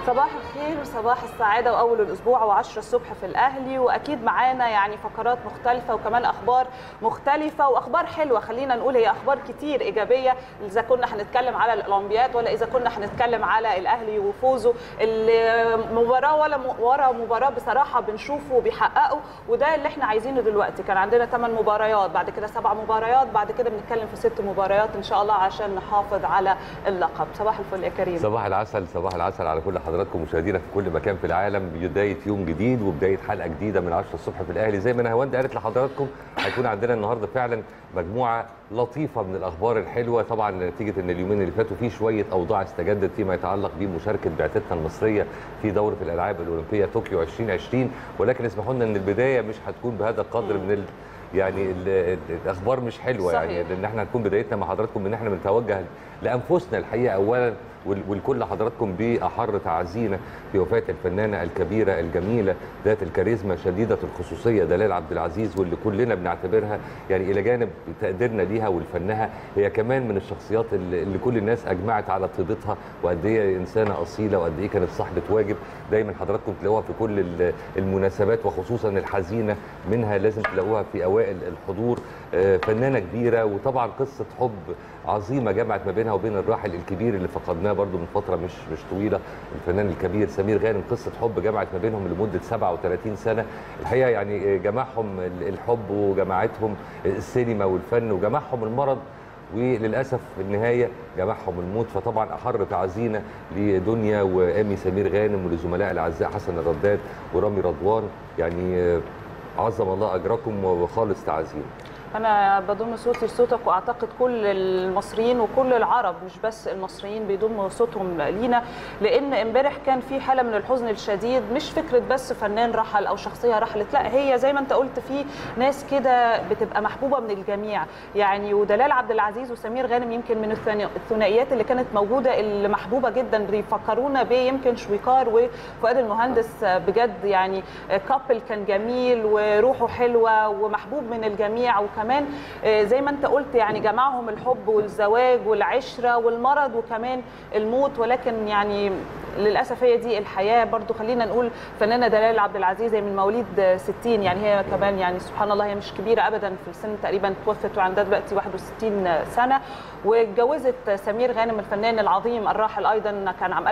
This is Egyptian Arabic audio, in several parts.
صباح الخير وصباح السعاده واول الاسبوع و10 الصبح في الاهلي واكيد معانا يعني فقرات مختلفه وكمان اخبار مختلفه واخبار حلوه خلينا نقول هي اخبار كتير ايجابيه اذا كنا هنتكلم على الاولمبياد ولا اذا كنا هنتكلم على الاهلي وفوزه اللي مباراه ولا ورا مباراه بصراحه بنشوفه بيحققه وده اللي احنا عايزينه دلوقتي كان عندنا 8 مباريات بعد كده سبع مباريات بعد كده بنتكلم في ست مباريات ان شاء الله عشان نحافظ على اللقب صباح الفل يا كريم صباح العسل صباح العسل على كل حضراتكم مشاهدينا في كل مكان في العالم بدايه يوم جديد وبدايه حلقه جديده من 10 الصبح في الاهلي زي ما نهاوند قالت لحضراتكم هيكون عندنا النهارده فعلا مجموعه لطيفه من الاخبار الحلوه طبعا نتيجه ان اليومين اللي فاتوا في شويه اوضاع استجدت فيما يتعلق بمشاركه بعثتنا المصريه في دوره الالعاب الاولمبيه طوكيو 2020 ولكن اسمحوا لنا ان البدايه مش هتكون بهذا القدر من ال يعني ال ال الاخبار مش حلوه صحيح. يعني لان احنا هتكون بدايتنا مع حضراتكم ان احنا بنتوجه لانفسنا الحقيقه اولا وال- ولكل حضراتكم باحر تعزينا في وفاه الفنانه الكبيره الجميله ذات الكاريزما شديده الخصوصيه دلال عبد العزيز واللي كلنا بنعتبرها يعني الى جانب تقديرنا ليها ولفنها هي كمان من الشخصيات اللي اللي كل الناس اجمعت على طيبتها وقد ايه انسانه اصيله وقد ايه كانت صاحبه واجب دايما حضراتكم تلاقوها في كل ال- المناسبات وخصوصا الحزينه منها لازم تلاقوها في اوائل الحضور آه، فنانه كبيره وطبعا قصه حب عظيمه جمعت ما بينها وبين الراحل الكبير اللي فقدناه برضو من فتره مش مش طويله الفنان الكبير سمير غانم قصه حب جمعت ما بينهم لمده 37 سنه الحقيقه يعني جمعهم ال- الحب وجمعتهم السينما والفن وجمعهم المرض وللاسف في النهايه جمعهم الموت فطبعا احر تعزينا لدنيا وامي سمير غانم ولزملاء الاعزاء حسن الرداد ورامي رضوان يعني آه، عظم الله اجركم وخالص تعزينا انا بضم صوتي لصوتك واعتقد كل المصريين وكل العرب مش بس المصريين بيضموا صوتهم لينا لان امبارح كان في حاله من الحزن الشديد مش فكره بس فنان رحل او شخصيه رحلت لا هي زي ما انت قلت في ناس كده بتبقى محبوبه من الجميع يعني ودلال عبد العزيز وسمير غانم يمكن من الثني- الثنائيات اللي كانت موجوده اللي محبوبه جدا بيفكرونا بيه يمكن شويكار وفؤاد المهندس بجد يعني كابل كان جميل وروحه حلوه ومحبوب من الجميع وكمان آه، زي ما انت قلت يعني جمعهم الحب والزواج والعشره والمرض وكمان الموت ولكن يعني للاسف هي دي الحياه برضو خلينا نقول فنانه دلال عبد العزيز هي من مواليد 60 يعني هي كمان يعني سبحان الله هي مش كبيره ابدا في السن تقريبا توفت وعندها دلوقتي 61 سنه واتجوزت سمير غانم الفنان العظيم الراحل ايضا كان عام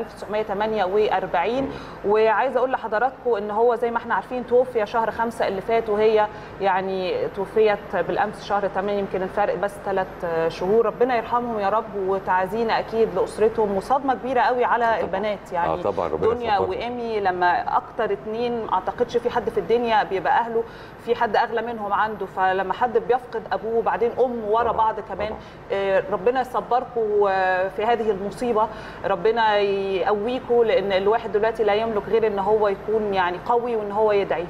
1948 وعايزه اقول لحضراتكم ان هو زي ما احنا عارفين توفي شهر خمسة اللي فات وهي يعني توفيت بالامس شهر 8 يمكن الفرق بس ثلاث شهور ربنا يرحمهم يا رب وتعزينا اكيد لاسرتهم وصدمه كبيره قوي على البنات يعني آه طبعا ربنا دنيا يصبرهم. وايمي لما اكتر اتنين ما اعتقدش في حد في الدنيا بيبقى اهله في حد اغلى منهم عنده فلما حد بيفقد ابوه وبعدين امه ورا طبعاً، بعض كمان طبعاً. آه، ربنا يصبركم آه، في هذه المصيبه ربنا يقويكم لان الواحد دلوقتي لا يملك غير ان هو يكون يعني قوي وان هو يدعي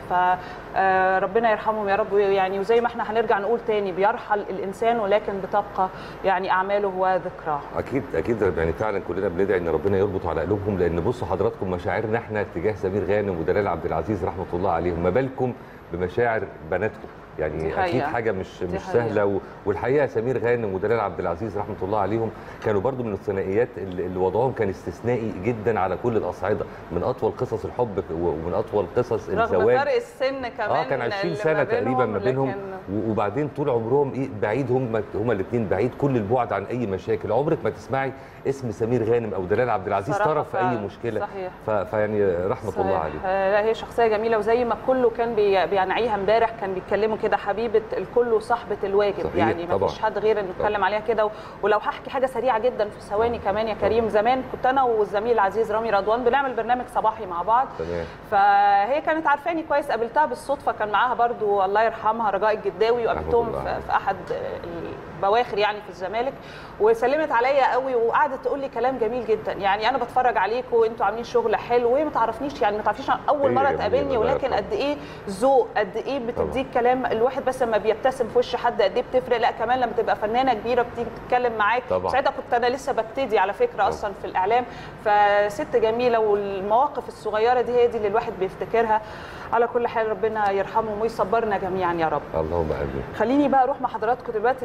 فربنا يرحمهم يا رب يعني وزي ما احنا هنرجع نقول تاني بيرحل الانسان ولكن بتبقى يعني اعماله وذكراه اكيد اكيد يعني فعلا كلنا بندعي ان ربنا يربط على قلوبهم لان بصوا حضراتكم مشاعرنا احنا تجاه سمير غانم ودلال عبد العزيز رحمه الله عليهم ما بالكم بمشاعر بناتهم دي يعني حقيقة. اكيد حاجه مش دي مش حقيقة. سهله و- والحقيقه سمير غانم ودلال عبد العزيز رحمه الله عليهم كانوا برضو من الثنائيات اللي اللي وضعهم كان استثنائي جدا على كل الاصعده من اطول قصص الحب ومن اطول قصص رغم الزواج فرق السن كمان اه كان 20 اللي سنه ما تقريبا ما بينهم لكن- و- وبعدين طول عمرهم ايه بعيد هم هما الاثنين بعيد كل البعد عن اي مشاكل عمرك ما تسمعي اسم سمير غانم او دلال عبد العزيز صراحة طرف في اي فعلاً. مشكله صحيح. ف... فيعني رحمه صحيح. الله عليه آه، لا هي شخصيه جميله وزي ما كله كان بي- بينعيها امبارح كان بيتكلموا كده حبيبه الكل وصاحبه الواجب صحيح، يعني ما طبعاً. فيش حد غير انه يتكلم عليها كده و- ولو هحكي حاجه سريعه جدا في ثواني كمان يا كريم زمان كنت انا والزميل العزيز رامي رضوان بنعمل برنامج صباحي مع بعض تمام فهي كانت عارفاني كويس قابلتها بالصدفه كان معاها برضو الله يرحمها رجاء الجداوي وقابلتهم رحمة الله في في احد البواخر يعني في الزمالك وسلمت عليا قوي وقعدت تقول لي كلام جميل جدا يعني انا بتفرج عليكم وانتوا عاملين شغل حلو وهي ما تعرفنيش يعني ما تعرفيش اول هي مره جميلة، تقابلني الله ولكن يرحمها. قد ايه ذوق قد ايه بتديك كلام الواحد بس لما بيبتسم في وش حد قد ايه بتفرق لا كمان لما تبقى فنانه كبيره بتيجي تتكلم معاك طبعاً. ساعتها كنت انا لسه ببتدي على فكره اصلا في الاعلام فست جميله والمواقف الصغيره دي هي دي اللي الواحد بيفتكرها على كل حال ربنا يرحمهم ويصبرنا جميعا يا رب اللهم امين خليني بقى اروح مع حضراتكم دلوقتي لان احنا معانا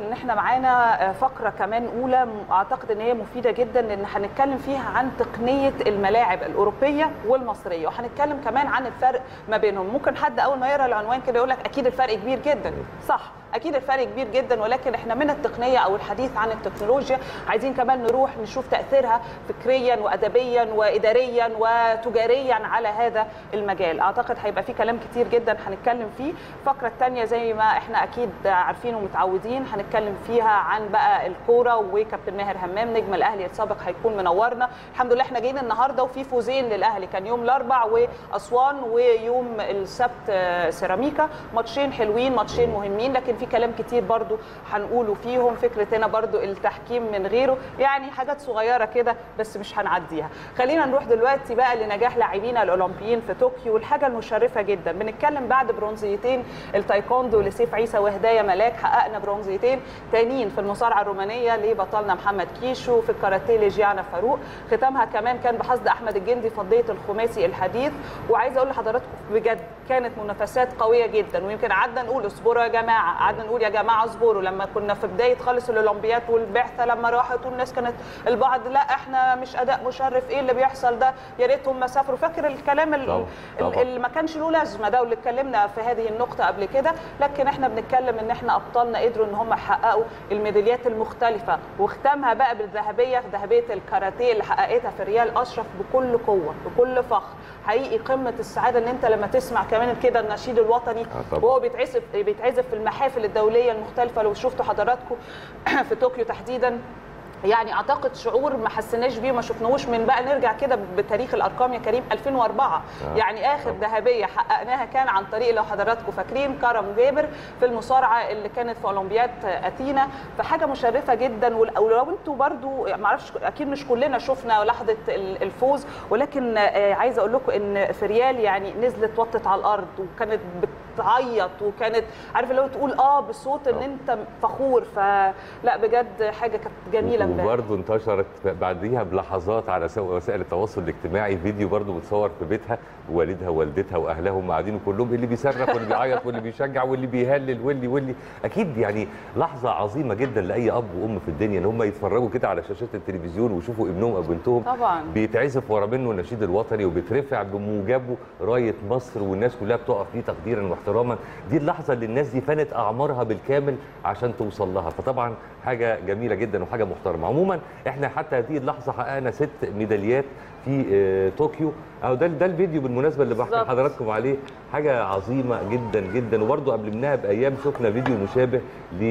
معانا فقره كمان اولى اعتقد ان هي مفيده جدا لان هنتكلم فيها عن تقنيه الملاعب الاوروبيه والمصريه وهنتكلم كمان عن الفرق ما بينهم ممكن حد اول ما يقرا العنوان كده يقول لك اكيد الفرق كبير جدا صح اكيد الفرق كبير جدا ولكن احنا من التقنيه او الحديث عن التكنولوجيا عايزين كمان نروح نشوف تاثيرها فكريا وادبيا واداريا وتجاريا على هذا المجال اعتقد هيبقى في كلام كتير جدا هنتكلم فيه الفقره الثانيه زي ما احنا اكيد عارفين ومتعودين هنتكلم فيها عن بقى الكوره وكابتن ماهر همام نجم الاهلي السابق هيكون منورنا الحمد لله احنا جايين النهارده وفي فوزين للاهلي كان يوم الاربع واسوان ويوم السبت سيراميكا ماتشين حلوين ماتشين مهمين لكن في كلام كتير برضو هنقوله فيهم فكره هنا برضو التحكيم من غيره يعني حاجات صغيره كده بس مش هنعديها خلينا نروح دلوقتي بقى لنجاح لاعبينا الاولمبيين في طوكيو والحاجه المشرفه جدا بنتكلم بعد برونزيتين التايكوندو لسيف عيسى وهدايا ملاك حققنا برونزيتين تانيين في المصارعه الرومانيه لبطلنا محمد كيشو في الكاراتيه لجيانا فاروق ختامها كمان كان بحصد احمد الجندي فضيه الخماسي الحديث وعايزه اقول لحضراتكم بجد كانت منافسات قويه جدا ويمكن قعدنا نقول اصبروا يا جماعه قعدنا نقول يا جماعه اصبروا لما كنا في بدايه خالص الاولمبياد والبعثه لما راحت والناس كانت البعض لا احنا مش اداء مشرف ايه اللي بيحصل ده يا ريت هم سافروا فاكر الكلام ال- طبعاً، ال- طبعاً. اللي ما كانش له لازمه ده واللي اتكلمنا في هذه النقطه قبل كده لكن احنا بنتكلم ان احنا ابطالنا قدروا ان هم يحققوا الميداليات المختلفه واختامها بقى بالذهبيه ذهبيه الكاراتيه اللي حققتها في ريال اشرف بكل قوه بكل فخر حقيقي قمه السعاده ان انت لما تسمع كمان كده النشيد الوطني طبعاً. وهو بيتعزف بيتعزف في المحافل الدوليه المختلفه لو شفتوا حضراتكم في طوكيو تحديدا يعني اعتقد شعور ما حسيناش بيه وما شفناهوش من بقى نرجع كده بتاريخ الارقام يا كريم 2004 آه. يعني اخر طبعا. ذهبيه حققناها كان عن طريق لو حضراتكم فاكرين كرم جابر في المصارعه اللي كانت في اولمبياد اثينا فحاجه مشرفه جدا ول- ولو انتوا برضو ما اعرفش اكيد مش كلنا شفنا لحظه ال- الفوز ولكن آه، عايزه اقول لكم ان فريال يعني نزلت وطت على الارض وكانت بتعيط وكانت عارف اللي هو تقول اه بصوت ان طبعا. انت فخور فلا بجد حاجه كانت جميله امبارح وبرضه انتشرت بعديها بلحظات على سو- وسائل التواصل الاجتماعي فيديو برضه متصور في بيتها والدها ووالدتها واهلهم قاعدين كلهم اللي بيصرخ واللي بيعيط واللي بيشجع واللي بيهلل واللي واللي اكيد يعني لحظه عظيمه جدا لاي اب وام في الدنيا ان هم يتفرجوا كده على شاشات التلفزيون ويشوفوا ابنهم او بنتهم طبعا بيتعزف ورا منه النشيد الوطني وبيترفع بموجبه رايه مصر والناس كلها بتقف ليه تقديرا واحتراما دي اللحظه اللي الناس دي فانت اعمارها بالكامل عشان توصل لها فطبعا حاجه جميله جدا وحاجه محترمه عموما احنا حتى هذه اللحظه حققنا ست ميداليات في آه، طوكيو او ده ده الفيديو بالمناسبه اللي بحكي بالظبط. لحضراتكم عليه حاجه عظيمه جدا جدا وبرده قبل منها بايام شفنا فيديو مشابه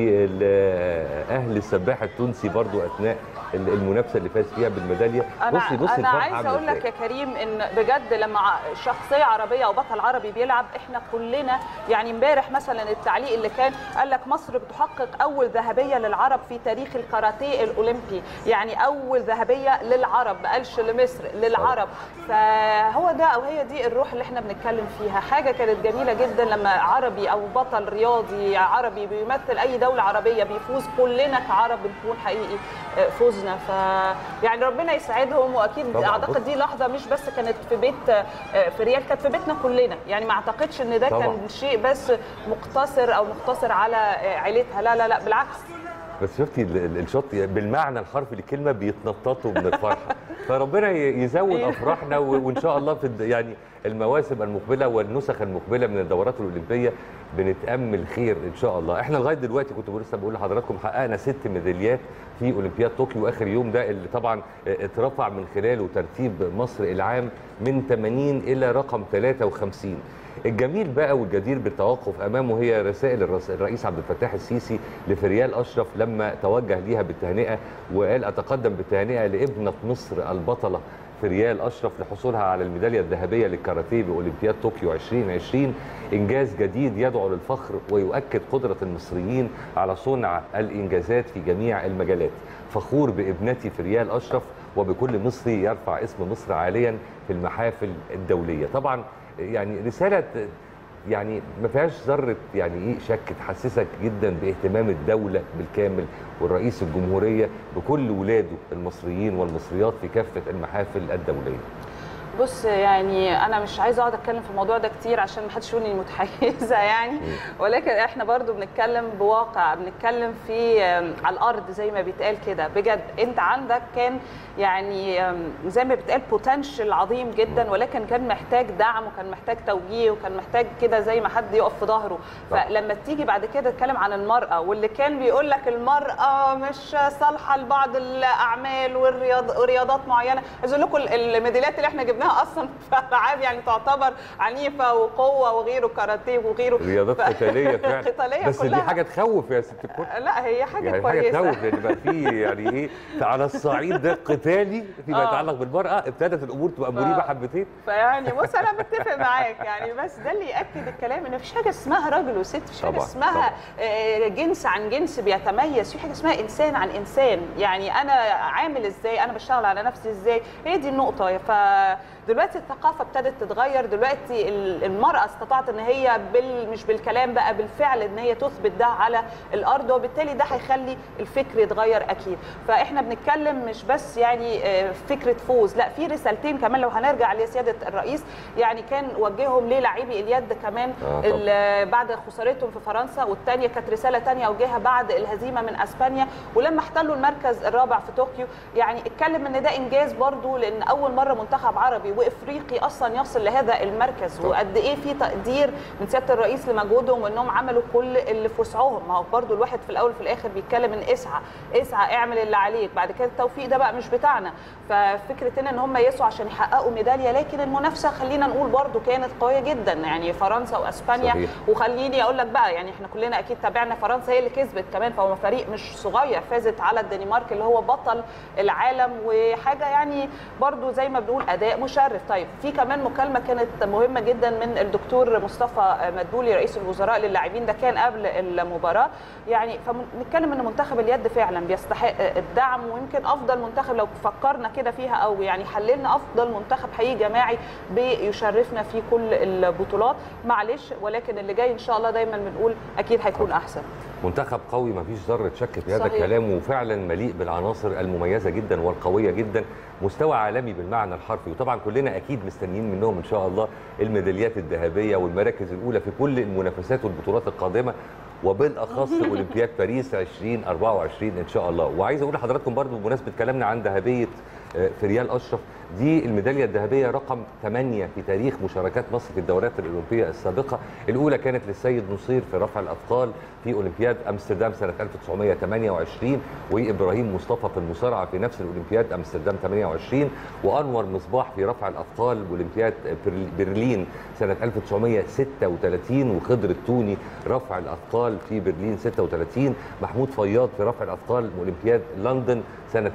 لاهل السباح التونسي برضو اثناء المنافسه اللي فاز فيها بالميداليه انا بصي بصي انا الفرحة عايزه عاملة اقول لك إزاي. يا كريم ان بجد لما ع- شخصيه عربيه او بطل عربي بيلعب احنا كلنا يعني امبارح مثلا التعليق اللي كان قال لك مصر بتحقق اول ذهبيه للعرب في تاريخ الكاراتيه الاولمبي يعني اول ذهبيه للعرب ما قالش لمصر للعرب فهو ده او هي دي الروح اللي احنا بنتكلم فيها حاجه كانت جميله جدا لما عربي او بطل رياضي عربي بيمثل اي دوله عربيه بيفوز كلنا كعرب بنكون حقيقي آه، فوزنا ف يعني ربنا يسعدهم واكيد طبعاً. اعتقد دي لحظه مش بس كانت في بيت آه، في ريال كانت في بيتنا كلنا يعني ما اعتقدش ان ده طبعاً. كان شيء بس مقتصر او مقتصر على آه، عيلتها لا لا لا بالعكس بس شفتي ال- ال- الشوط بالمعنى الحرفي للكلمه بيتنططوا من الفرحه فربنا ي- يزود أيوه. افراحنا و- وان شاء الله في الد- يعني المواسم المقبله والنسخ المقبله من الدورات الاولمبيه بنتامل خير ان شاء الله احنا لغايه دلوقتي كنت لسه بقول لحضراتكم حققنا ست ميداليات في اولمبياد طوكيو اخر يوم ده اللي طبعا اترفع من خلاله ترتيب مصر العام من 80 الى رقم 53 الجميل بقى والجدير بالتوقف امامه هي رسائل الرس- الرئيس عبد الفتاح السيسي لفريال اشرف لما توجه ليها بالتهنئه وقال اتقدم بالتهنئه لابنه مصر البطله فريال اشرف لحصولها على الميداليه الذهبيه للكاراتيه باولمبياد طوكيو 2020 انجاز جديد يدعو للفخر ويؤكد قدره المصريين على صنع الانجازات في جميع المجالات فخور بابنتي فريال اشرف وبكل مصري يرفع اسم مصر عاليا في المحافل الدوليه طبعا يعني رساله يعني ما فيهاش ذره يعني ايه شك تحسسك جدا باهتمام الدوله بالكامل والرئيس الجمهوريه بكل ولاده المصريين والمصريات في كافه المحافل الدوليه بص يعني انا مش عايزه اقعد اتكلم في الموضوع ده كتير عشان ما حدش يقولني متحيزه يعني ولكن احنا برضو بنتكلم بواقع بنتكلم في آم، على الارض زي ما بيتقال كده بجد انت عندك كان يعني آم، زي ما بيتقال بوتنشال عظيم جدا ولكن كان محتاج دعم وكان محتاج توجيه وكان محتاج كده زي ما حد يقف في ظهره طبعا. فلما تيجي بعد كده تتكلم عن المراه واللي كان بيقول لك المراه مش صالحه لبعض الاعمال والرياض ورياضات معينه عايز اقول لكم الميداليات اللي احنا جبناها اصلا في العاب يعني تعتبر عنيفه وقوه وغيره كاراتيه وغيره رياضات ف- قتاليه فعلا قتاليه بس دي كلها. حاجه تخوف يا ست الكل لا هي حاجه يعني حاجه كويسه تخوف يعني بقى في يعني ايه على الصعيد ده القتالي فيما آه. يتعلق بالمراه ابتدت الامور تبقى مريبه حبتين فيعني بص انا بتفق معاك يعني بس ده اللي ياكد الكلام ان مفيش حاجه اسمها راجل وست مفيش حاجه طبعاً، اسمها طبعاً. آه، جنس عن جنس بيتميز في حاجه اسمها انسان عن انسان يعني انا عامل ازاي انا بشتغل على نفسي ازاي هي دي النقطه فدلوقتي الثقافه ابتدت تتغير دلوقتي ال- المراه استطاعت ان هي بال مش بالكلام بقى بالفعل ان هي تثبت ده على الارض وبالتالي ده هيخلي الفكر يتغير اكيد فاحنا بنتكلم مش بس يعني آه، فكره فوز لا في رسالتين كمان لو هنرجع لسياده الرئيس يعني كان وجههم للاعبي اليد كمان آه، طبعاً. ال- بعد خسارتهم في فرنسا والثانيه كانت رساله ثانيه وجهها بعد الهزيمه من اسبانيا ولما احتلوا المركز الرابع في طوكيو يعني اتكلم ان ده انجاز برضو لان اول مره منتخب عربي وافريقي اصلا يصل لهذا المركز طبعاً. وقد ايه في تقدير من سياده الرئيس لمجهودهم وانهم عملوا كل اللي في وسعهم ما هو برضو الواحد في الاول وفي الاخر بيتكلم ان اسعى اسعى اعمل اللي عليك بعد كده التوفيق ده بقى مش بتاعنا ففكره ان ان هم يسعوا عشان يحققوا ميداليه لكن المنافسه خلينا نقول برضو كانت قويه جدا يعني فرنسا واسبانيا صحيح. وخليني اقول لك بقى يعني احنا كلنا اكيد تابعنا فرنسا هي اللي كسبت كمان فهو فريق مش صغير فازت على الدنمارك اللي هو بطل العالم وحاجه يعني برضو زي ما بنقول اداء مشرف طيب في كمان مكالمه كانت مهمه جدا من الدكتور مصطفى مدبولي رئيس الوزراء للاعبين ده كان قبل المباراه يعني فنتكلم ان منتخب اليد فعلا بيستحق الدعم ويمكن افضل منتخب لو فكرنا كده فيها او يعني حللنا افضل منتخب حقيقي جماعي بيشرفنا في كل البطولات معلش ولكن اللي جاي ان شاء الله دايما بنقول اكيد هيكون احسن منتخب قوي ما فيش ذره شك في هذا صحيح. الكلام وفعلا مليء بالعناصر المميزه جدا والقويه جدا مستوى عالمي بالمعنى الحرفي وطبعا كلنا اكيد مستنيين منهم ان شاء الله الميداليات الذهبيه والمراكز الاولى في كل المنافسات والبطولات القادمه وبالاخص اولمبياد باريس 2024 ان شاء الله وعايز اقول لحضراتكم برضو بمناسبه كلامنا عن ذهبيه آه، فريال اشرف دي الميداليه الذهبيه رقم 8 في تاريخ مشاركات مصر في الدورات الاولمبيه السابقه الاولى كانت للسيد نصير في رفع الاثقال في اولمبياد امستردام سنه 1928 وابراهيم مصطفى في المصارعه في نفس الاولمبياد امستردام 28 وانور مصباح في رفع الاثقال باولمبياد برل- برلين سنه 1936 وخضر التوني رفع الاثقال في برلين 36 محمود فياض في رفع الاثقال باولمبياد لندن سنه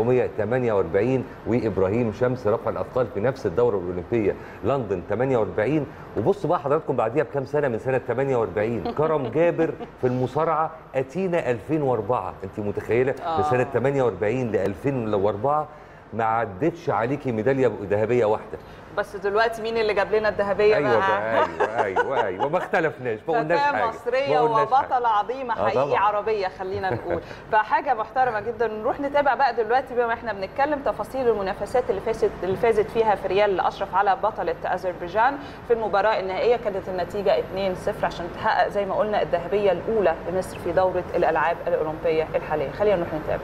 1948 وابراهيم شمس رفع الاثقال في نفس الدوره الاولمبيه لندن 48 وبص بقى حضراتكم بعديها بكام سنه من سنه 48 كرم جابر في المصارعه اتينا 2004 انت متخيله من آه. سنه 48 ل 2004 ما عدتش عليكي ميداليه ذهبيه واحده بس دلوقتي مين اللي جاب لنا الذهبيه ايوه بقى بقى ايوه ايوه ايوه ما اختلفناش ما قلناش فتاة حاجه مصرية ما قلناش حاجة. وبطلة عظيمة آه حقيقي طبعاً. عربية خلينا نقول فحاجة محترمة جدا نروح نتابع بقى دلوقتي بما احنا بنتكلم تفاصيل المنافسات اللي فازت اللي فازت فيها فريال أشرف على بطلة أذربيجان في المباراة النهائية كانت النتيجة 2-0 عشان تحقق زي ما قلنا الذهبية الأولى لمصر في دورة الألعاب الأولمبية الحالية خلينا نروح نتابع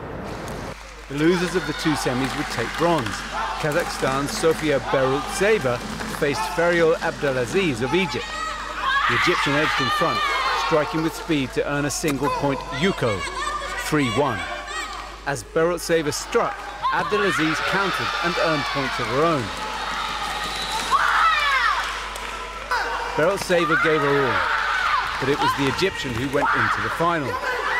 The losers of the two semis would take bronze. Kazakhstan's Sofia Berultseva faced Ferial Abdelaziz of Egypt. The Egyptian edged in front, striking with speed to earn a single point Yuko, 3-1. As Berultseva struck, Abdelaziz countered and earned points of her own. Berultseva gave her all, but it was the Egyptian who went into the final.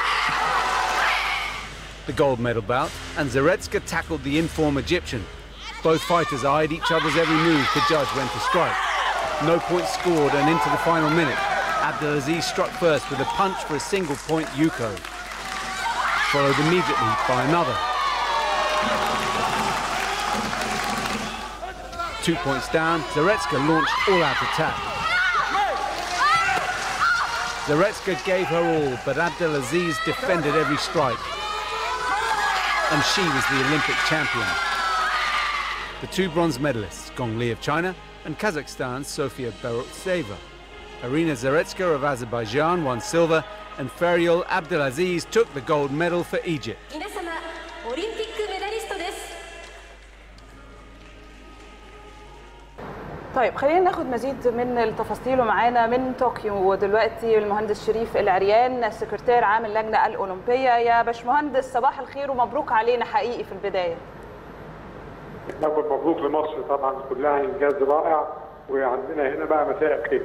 The gold medal bout, and Zaretska tackled the inform Egyptian. Both fighters eyed each other's every move to judge when to strike. No points scored, and into the final minute, Abdelaziz struck first with a punch for a single point Yuko, followed immediately by another. Two points down, Zaretska launched all-out attack. Zaretska gave her all, but Abdelaziz defended every strike and she was the Olympic champion. The two bronze medalists Gong Li of China, and Kazakhstan's Sofia Berultseva. Arina Zaretska of Azerbaijan won silver, and Ferial Abdelaziz took the gold medal for Egypt. 皆様オリンピックメダリストです طيب خلينا ناخد مزيد من التفاصيل ومعانا من طوكيو ودلوقتي المهندس شريف العريان سكرتير عام اللجنه الاولمبيه يا باشمهندس صباح الخير ومبروك علينا حقيقي في البدايه نقول مبروك لمصر طبعا كلها انجاز رائع وعندنا هنا بقى مساء خير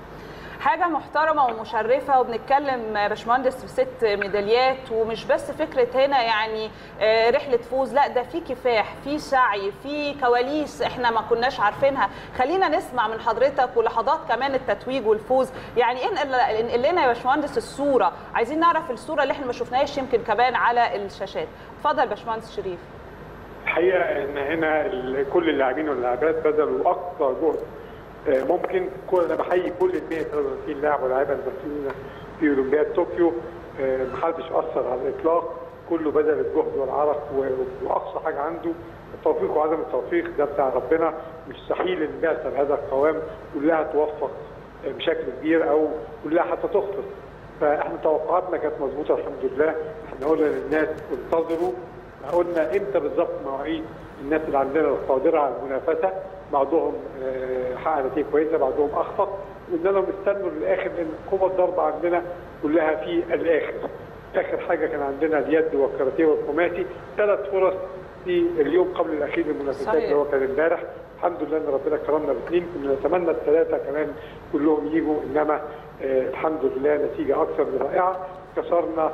حاجه محترمه ومشرفه وبنتكلم يا باشمهندس في ست ميداليات ومش بس فكره هنا يعني آه، رحله فوز لا ده في كفاح في سعي في كواليس احنا ما كناش عارفينها خلينا نسمع من حضرتك ولحظات كمان التتويج والفوز يعني انقل انقل لنا يا باشمهندس الصوره عايزين نعرف الصوره اللي احنا ما شفناهاش يمكن كمان على الشاشات اتفضل يا باشمهندس شريف الحقيقه ان هنا ال- كل اللاعبين واللاعبات بذلوا اقصى جهد آه، ممكن كل انا بحيي كل ال 133 لاعب ولاعيبه المصريين في اولمبياد طوكيو آه، محدش اثر على الاطلاق كله بذل الجهد والعرق و- واقصى حاجه عنده التوفيق وعدم التوفيق ده بتاع ربنا مستحيل ان بعثه بهذا القوام كلها توفق آه، بشكل كبير او كلها حتى تخطئ فاحنا توقعاتنا كانت مظبوطه الحمد لله احنا قلنا للناس انتظروا قلنا امتى بالظبط مواعيد الناس اللي عندنا القادره على المنافسه بعضهم آه، حقق نتيجه كويسه بعضهم اخفق قلنا لهم استنوا للاخر لان قوه الضرب عندنا كلها في الاخر اخر حاجه كان عندنا اليد والكاراتيه والخماسي ثلاث فرص في اليوم قبل الاخير للمنافسات صحيح. اللي هو كان امبارح الحمد لله ان ربنا كرمنا باثنين كنا نتمنى الثلاثه كمان كلهم يجوا انما آه الحمد لله نتيجه اكثر من رائعه كسرنا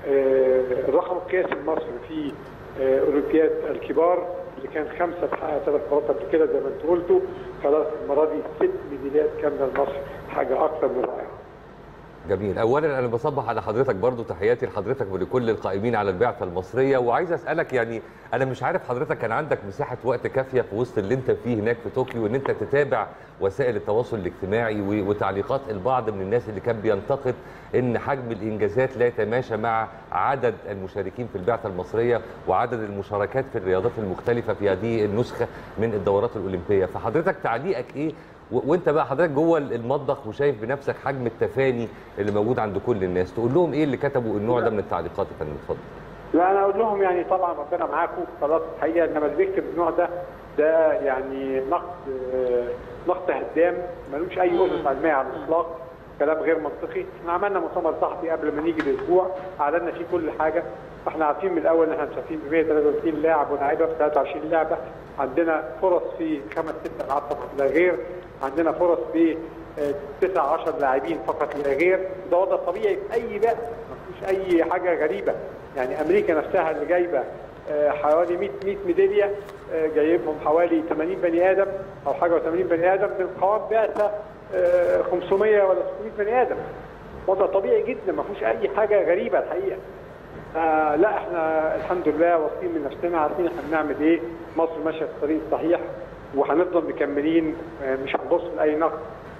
آه الرقم القياسي المصري في آه اولمبياد الكبار اللي كان خمسه اتحقق ثلاث مرات قبل كده زي ما انتوا قلتوا خلاص المره دي ست ميداليات كامله لمصر حاجه اكثر من رائعه جميل اولا انا بصبح على حضرتك برضو تحياتي لحضرتك ولكل القائمين على البعثه المصريه وعايز اسالك يعني انا مش عارف حضرتك كان عندك مساحه وقت كافيه في وسط اللي انت فيه هناك في طوكيو ان انت تتابع وسائل التواصل الاجتماعي و- وتعليقات البعض من الناس اللي كان بينتقد ان حجم الانجازات لا يتماشى مع عدد المشاركين في البعثه المصريه وعدد المشاركات في الرياضات المختلفه في هذه النسخه من الدورات الاولمبيه فحضرتك تعليقك ايه و- وانت بقى حضرتك جوه المطبخ وشايف بنفسك حجم التفاني اللي موجود عند كل الناس تقول لهم ايه اللي كتبوا النوع ده من التعليقات يا فندم اتفضل لا انا اقول لهم يعني طبعا ربنا معاكم خلاص الحقيقه انما اللي بيكتب النوع ده ده يعني نقد آه، نقد هدام ملوش اي اسس علميه على الاطلاق كلام غير منطقي احنا عملنا مؤتمر صحفي قبل ما نيجي الاسبوع اعلنا فيه كل حاجه فاحنا عارفين من الاول ان احنا مسافرين ب 133 لاعب ولاعيبه في 23 لعبه عندنا فرص في خمس ست العاب فقط لا غير عندنا فرص في آه، تسع 10 لاعبين فقط لا غير ده وضع طبيعي في اي بقى ما فيش اي حاجه غريبه يعني امريكا نفسها اللي جايبه آه، حوالي 100 100 ميداليه آه، جايبهم حوالي 80 بني ادم او حاجه و80 بني ادم من قوام بعثه آه، 500 ولا 600 بني ادم وضع طبيعي جدا ما فيهوش اي حاجه غريبه الحقيقه آه لا احنا الحمد لله واثقين من نفسنا عارفين احنا بنعمل ايه مصر ماشيه في الطريق الصحيح وهنفضل مكملين آه مش هنبص لاي نقد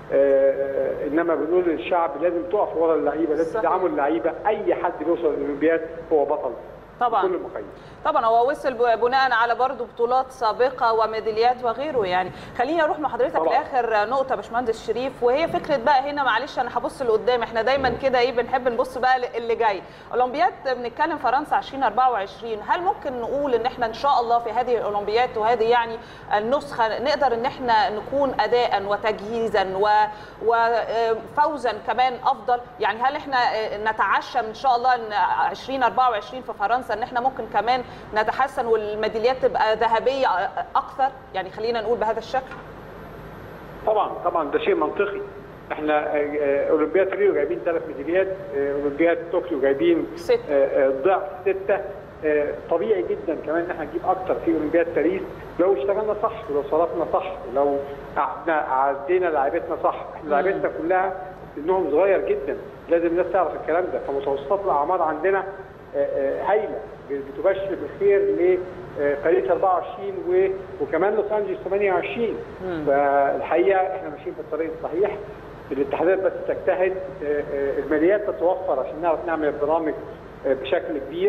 آه انما بنقول للشعب لازم تقف ورا اللعيبه لازم صحيح. تدعموا اللعيبه اي حد بيوصل للاولمبياد هو بطل طبعا كل المقاييس طبعا هو وصل ب- بناء على برضه بطولات سابقه وميداليات وغيره يعني خليني اروح مع حضرتك طبعاً. لاخر نقطه يا باشمهندس شريف وهي فكره بقى هنا معلش انا هبص لقدام احنا دايما كده ايه بنحب نبص بقى اللي جاي اولمبياد بنتكلم فرنسا 2024 هل ممكن نقول ان احنا ان شاء الله في هذه الاولمبياد وهذه يعني النسخه نقدر ان احنا نكون اداء وتجهيزا و- وفوزا كمان افضل يعني هل احنا نتعشم ان شاء الله ان 2024 في فرنسا ان احنا ممكن كمان نتحسن والميداليات تبقى ذهبيه اكثر يعني خلينا نقول بهذا الشكل طبعا طبعا ده شيء منطقي احنا آه، آه، اولمبياد ريو جايبين ثلاث ميداليات آه، اولمبياد طوكيو جايبين ست. آه، آه، ضعف سته آه، طبيعي جدا كمان ان احنا نجيب اكتر في اولمبياد باريس لو اشتغلنا صح ولو صرفنا صح ولو قعدنا عدينا لعيبتنا صح احنا لعيبتنا كلها سنهم صغير جدا لازم الناس تعرف الكلام ده فمتوسطات الاعمار عندنا آه، آه، هايله بتبشر بالخير لباريس 24 و- وكمان لوس انجلوس 28 فالحقيقه احنا ماشيين في الطريق الصحيح الاتحادات بس تجتهد آه، آه، الماليات تتوفر عشان نعرف نعمل البرامج آه، بشكل كبير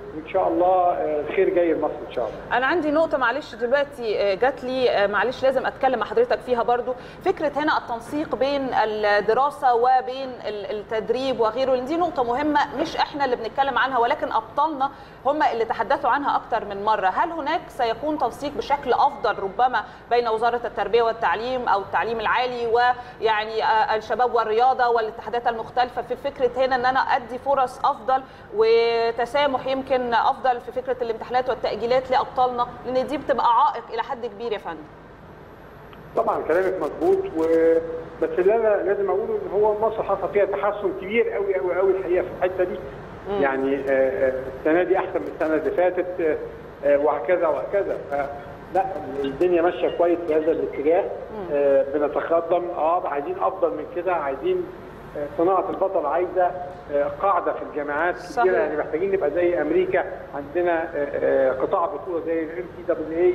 وان شاء الله آه، الخير جاي لمصر ان شاء الله انا عندي نقطه معلش دلوقتي آه، جات لي آه، معلش لازم اتكلم مع حضرتك فيها برضو فكره هنا التنسيق بين الدراسه وبين ال- التدريب وغيره لأن دي نقطه مهمه مش احنا اللي بنتكلم عنها ولكن ابطالنا هم اللي تحدثوا عنها اكتر من مره هل هناك سيكون تنسيق بشكل افضل ربما بين وزاره التربيه والتعليم او التعليم العالي ويعني آه، الشباب والرياضه والاتحادات المختلفه في فكره هنا ان انا ادي فرص افضل وتسامح يمكن افضل في فكره الامتحانات والتاجيلات لابطالنا لان دي بتبقى عائق الى حد كبير يا فندم طبعا كلامك مظبوط و... بس اللي انا لازم اقوله ان هو مصر حصل فيها تحسن كبير قوي قوي قوي الحقيقه في الحته دي يعني آه، آه، السنه دي احسن من السنه اللي فاتت آه، آه، وهكذا وهكذا ف- لا الدنيا ماشيه كويس في هذا الاتجاه آه، بنتقدم اه عايزين افضل من كده عايزين آه، صناعه البطل عايزه آه، قاعده في الجامعات صحيح. كتيره يعني محتاجين نبقى زي امريكا عندنا آه، آه، قطاع بطوله زي الام سي دبليو اي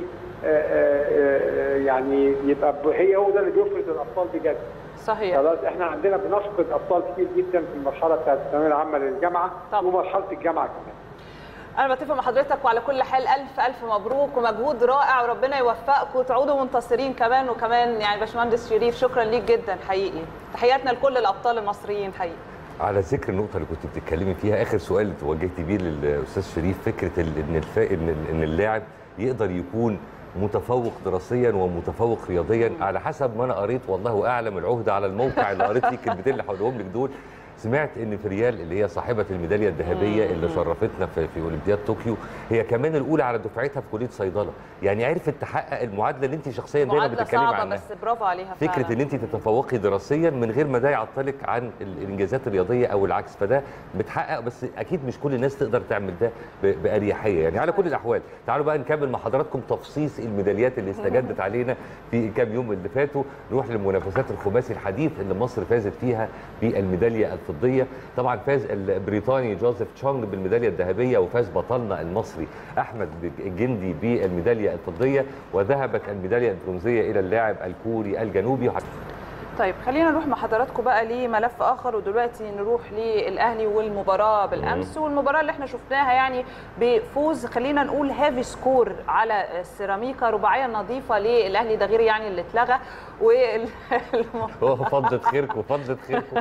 يعني يبقى ب- هي هو ده اللي بيفرز الابطال بجد صحيح خلاص احنا عندنا بنفقد ابطال كتير جدا في المرحله بتاعت الثانويه العامه للجامعه طبعا. ومرحله الجامعه كمان انا بتفق مع حضرتك وعلى كل حال الف الف مبروك ومجهود رائع وربنا يوفقكم وتعودوا منتصرين كمان وكمان يعني باشمهندس شريف شكرا ليك جدا حقيقي تحياتنا لكل الابطال المصريين حقيقي على ذكر النقطة اللي كنت بتتكلمي فيها آخر سؤال توجهتي بيه للأستاذ شريف فكرة ال- إن الفا... إن إن اللاعب يقدر يكون متفوق دراسيا ومتفوق رياضيا على حسب ما أنا قريت والله أعلم العهدة على الموقع اللي قريت فيه الكلمتين اللي هقولهم لك دول سمعت ان فريال اللي هي صاحبه الميداليه الذهبيه اللي شرفتنا في, في اولمبياد طوكيو هي كمان الاولى على دفعتها في كليه صيدله يعني عرفت تحقق المعادله اللي انت شخصيا دايما معادله بتتكلمي صعبه عنها بس برافو عليها فكره فعلا. ان انت تتفوقي دراسيا من غير ما ده يعطلك عن ال- الانجازات الرياضيه او العكس فده بتحقق بس اكيد مش كل الناس تقدر تعمل ده ب- باريحيه يعني على كل الاحوال تعالوا بقى نكمل مع حضراتكم تفصيص الميداليات اللي استجدت علينا في كام يوم اللي فاتوا نروح للمنافسات الخماسي الحديث اللي مصر فازت فيها بالميداليه الفضيه طبعا فاز البريطاني جوزيف تشونج بالميداليه الذهبيه وفاز بطلنا المصري احمد الجندي بالميداليه الفضيه وذهبت الميداليه البرونزيه الى اللاعب الكوري الجنوبي طيب خلينا نروح مع حضراتكم بقى لملف اخر ودلوقتي نروح للاهلي والمباراه بالامس والمباراه اللي احنا شفناها يعني بفوز خلينا نقول هافي سكور على السيراميكا رباعيه نظيفه للاهلي ده غير يعني اللي اتلغى وال... هو فضت خيركم فضت خيركم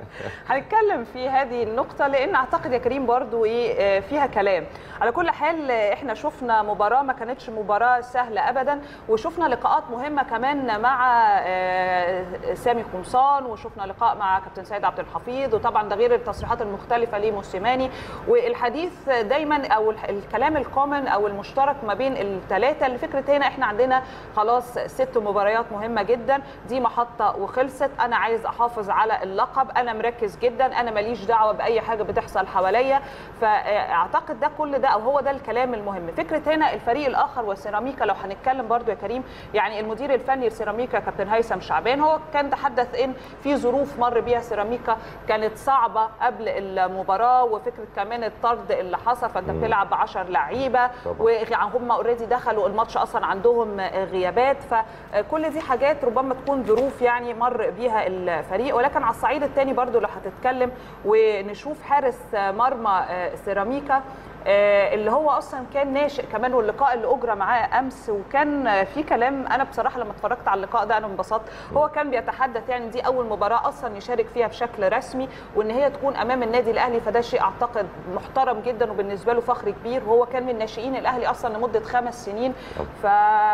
هنتكلم في هذه النقطة لأن أعتقد يا كريم برضو إيه آه، فيها كلام على كل حال آه، إحنا شفنا مباراة ما كانتش مباراة سهلة أبدا وشفنا لقاءات مهمة كمان مع آه، سامي قمصان وشفنا لقاء مع كابتن سيد عبد الحفيظ وطبعا ده غير التصريحات المختلفة لموسيماني والحديث دايما أو الح- الكلام الكومن أو المشترك ما بين الثلاثة اللي فكرة هنا إحنا عندنا خلاص ست مباريات مهمة جدا دي محطة وخلصت أنا عايز أحافظ على اللقب أنا مركز جدا أنا ماليش دعوة بأي حاجة بتحصل حواليا فأعتقد ده كل ده أو هو ده الكلام المهم فكرة هنا الفريق الآخر وسيراميكا لو هنتكلم برضو يا كريم يعني المدير الفني لسيراميكا كابتن هيثم شعبان هو كان تحدث إن في ظروف مر بيها سيراميكا كانت صعبة قبل المباراة وفكرة كمان الطرد اللي حصل فأنت بتلعب ب 10 لعيبة طبعاً. وهم اوريدي دخلوا الماتش اصلا عندهم غيابات فكل دي حاجات ربما تكون ظروف يعني مر بيها الفريق ولكن على الصعيد الثاني برضو لو هتتكلم ونشوف حارس مرمى سيراميكا آه، اللي هو اصلا كان ناشئ كمان واللقاء اللي اجرى معاه امس وكان في كلام انا بصراحه لما اتفرجت على اللقاء ده انا انبسطت هو كان بيتحدث يعني دي اول مباراه اصلا يشارك فيها بشكل رسمي وان هي تكون امام النادي الاهلي فده شيء اعتقد محترم جدا وبالنسبه له فخر كبير وهو كان من ناشئين الاهلي اصلا لمده خمس سنين ف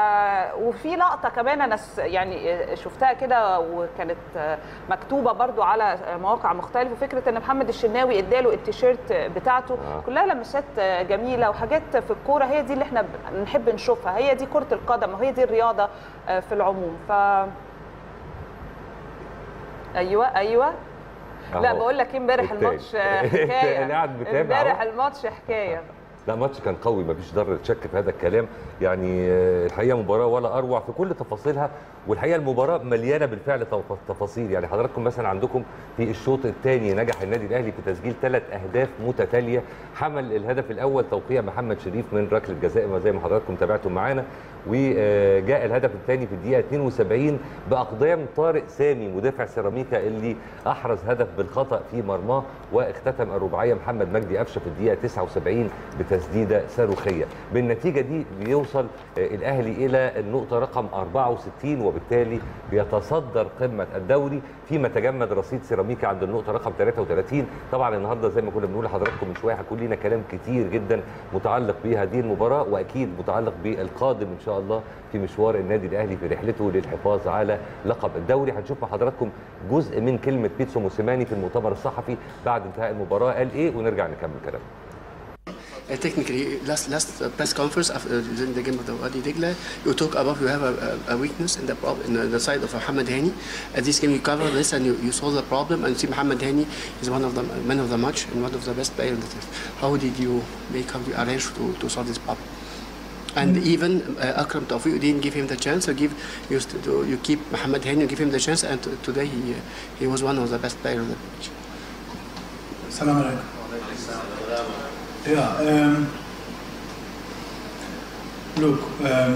وفي لقطه كمان انا س- يعني شفتها كده وكانت مكتوبه برضو على مواقع مختلفه فكره ان محمد الشناوي اداله التيشيرت بتاعته آه. كلها لمسات جميله وحاجات في الكوره هي دي اللي احنا بنحب نشوفها هي دي كره القدم وهي دي الرياضه في العموم ف ايوه ايوه لا أهو. بقول لك إيه، امبارح التاني. الماتش حكايه أنا قاعد بتابع امبارح أهو. الماتش حكايه لا ماتش كان قوي مفيش ذره شك في هذا الكلام يعني آه، الحقيقه مباراه ولا اروع في كل تفاصيلها والحقيقه المباراه مليانه بالفعل تف- تفاصيل يعني حضراتكم مثلا عندكم في الشوط الثاني نجح النادي الاهلي في تسجيل ثلاث اهداف متتاليه حمل الهدف الاول توقيع محمد شريف من ركله جزاء ما زي ما حضراتكم تابعتم معانا وجاء الهدف الثاني في الدقيقه 72 باقدام طارق سامي مدافع سيراميكا اللي احرز هدف بالخطا في مرماه واختتم الرباعيه محمد مجدي قفشه في الدقيقه 79 بتسديده صاروخيه بالنتيجه دي بيوصل آه، الاهلي الى النقطه رقم 64 وبالتالي بيتصدر قمه الدوري فيما تجمد رصيد سيراميكا عند النقطه رقم 33 طبعا النهارده زي ما كنا بنقول لحضراتكم من شويه هيكون لنا كلام كتير جدا متعلق بهذه المباراه واكيد متعلق بالقادم ان شاء الله في مشوار النادي الاهلي في رحلته للحفاظ على لقب الدوري هنشوف مع حضراتكم جزء من كلمه بيتسو موسيماني في المؤتمر الصحفي بعد انتهاء المباراه قال ايه ونرجع نكمل كلامنا Uh, technically, last last uh, press conference after uh, in the game of the Wadi Digla, you talk about you have a, a, a weakness in the prob- in the, the side of Mohamed Hani. At this game, you cover this and you, you solve the problem. And see, Mohamed Hani is one of the men of the match and one of the best players in the team. How did you make? How do you arrange to, to solve this problem? And even uh, Akram Tawfiq, you didn't give him the chance. You give you, st- to, you keep Mohamed Hani, you give him the chance, and t- today he uh, he was one of the best players of the match. Salam alaikum. Yeah. Um, look, um,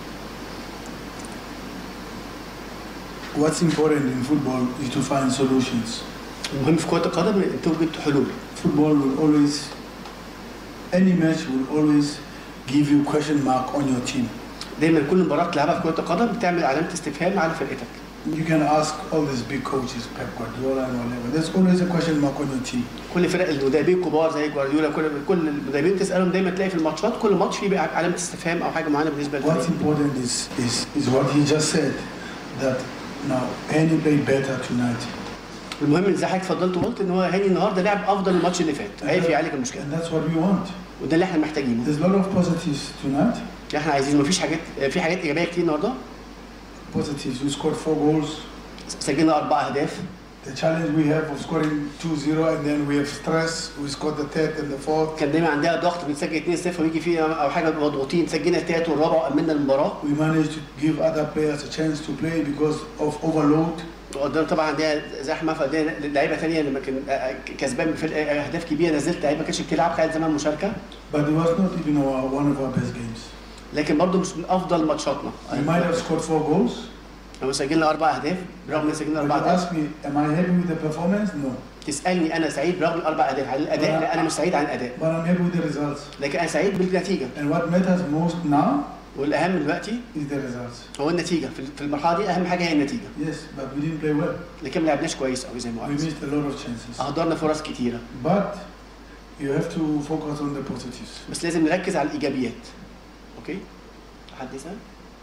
what's important in football is to find solutions. المهم في كرة القدم إن توجد حلول. Football will always, any match will always give you question mark on your team. دايما كل مباراه تلعبها في كره القدم بتعمل علامه استفهام على فرقتك You can ask all these big coaches, Pep Guardiola and whatever. There's always a question mark on your team. كل فرق المدربين الكبار زي جوارديولا كل كل المدربين تسالهم دايما تلاقي في الماتشات كل ماتش فيه بقى علامه استفهام او حاجه معينه بالنسبه What's للفريق important is, is, is what he just said, that now Annie played better tonight. المهم زي حضرتك اتفضلت وقلت ان هو هاني النهارده لعب افضل من الماتش اللي فات عارف يعالج المشكله And that's what we want. وده اللي احنا محتاجينه There's a lot of positives tonight. احنا عايزين مفيش حاجات في حاجات ايجابيه كتير النهارده Positives, we scored four goals. سجلنا اربع اهداف The challenge we have of scoring 2-0 and then we have stress. We scored the third and the fourth. كان دايما عندنا ضغط بنسجل 2-0 ويجي فيه او حاجه مضغوطين سجلنا التالت والرابع وامنا المباراه We managed to give other players a chance to play because of overload. وقدام طبعا عندنا زحمه فعندنا لعيبه ثانيه لما كان كسبان في اهداف كبيره نزلت لعيبه ما كانتش بتلعب خدت زمان مشاركه But it was not even our, one of our best games. لكن برضه مش من افضل ماتشاتنا We might have scored four goals. لما سجلنا اربع اهداف برغم ان سجلنا But اربع you اهداف ask me, am I happy with the performance? No. تسالني انا سعيد برغم الاربع اهداف عن الاداء لا انا مش سعيد عن الاداء But I'm happy with the results. لكن انا سعيد بالنتيجه And what matters most now والاهم دلوقتي is the results. هو النتيجه في في المرحله دي اهم حاجه هي النتيجه Yes, but we didn't play well. لكن ما لعبناش كويس قوي زي ما We عايز missed a lot of chances. اهدرنا فرص كتيره But you have to focus on the positives. بس لازم نركز على الايجابيات اوكي حد يسال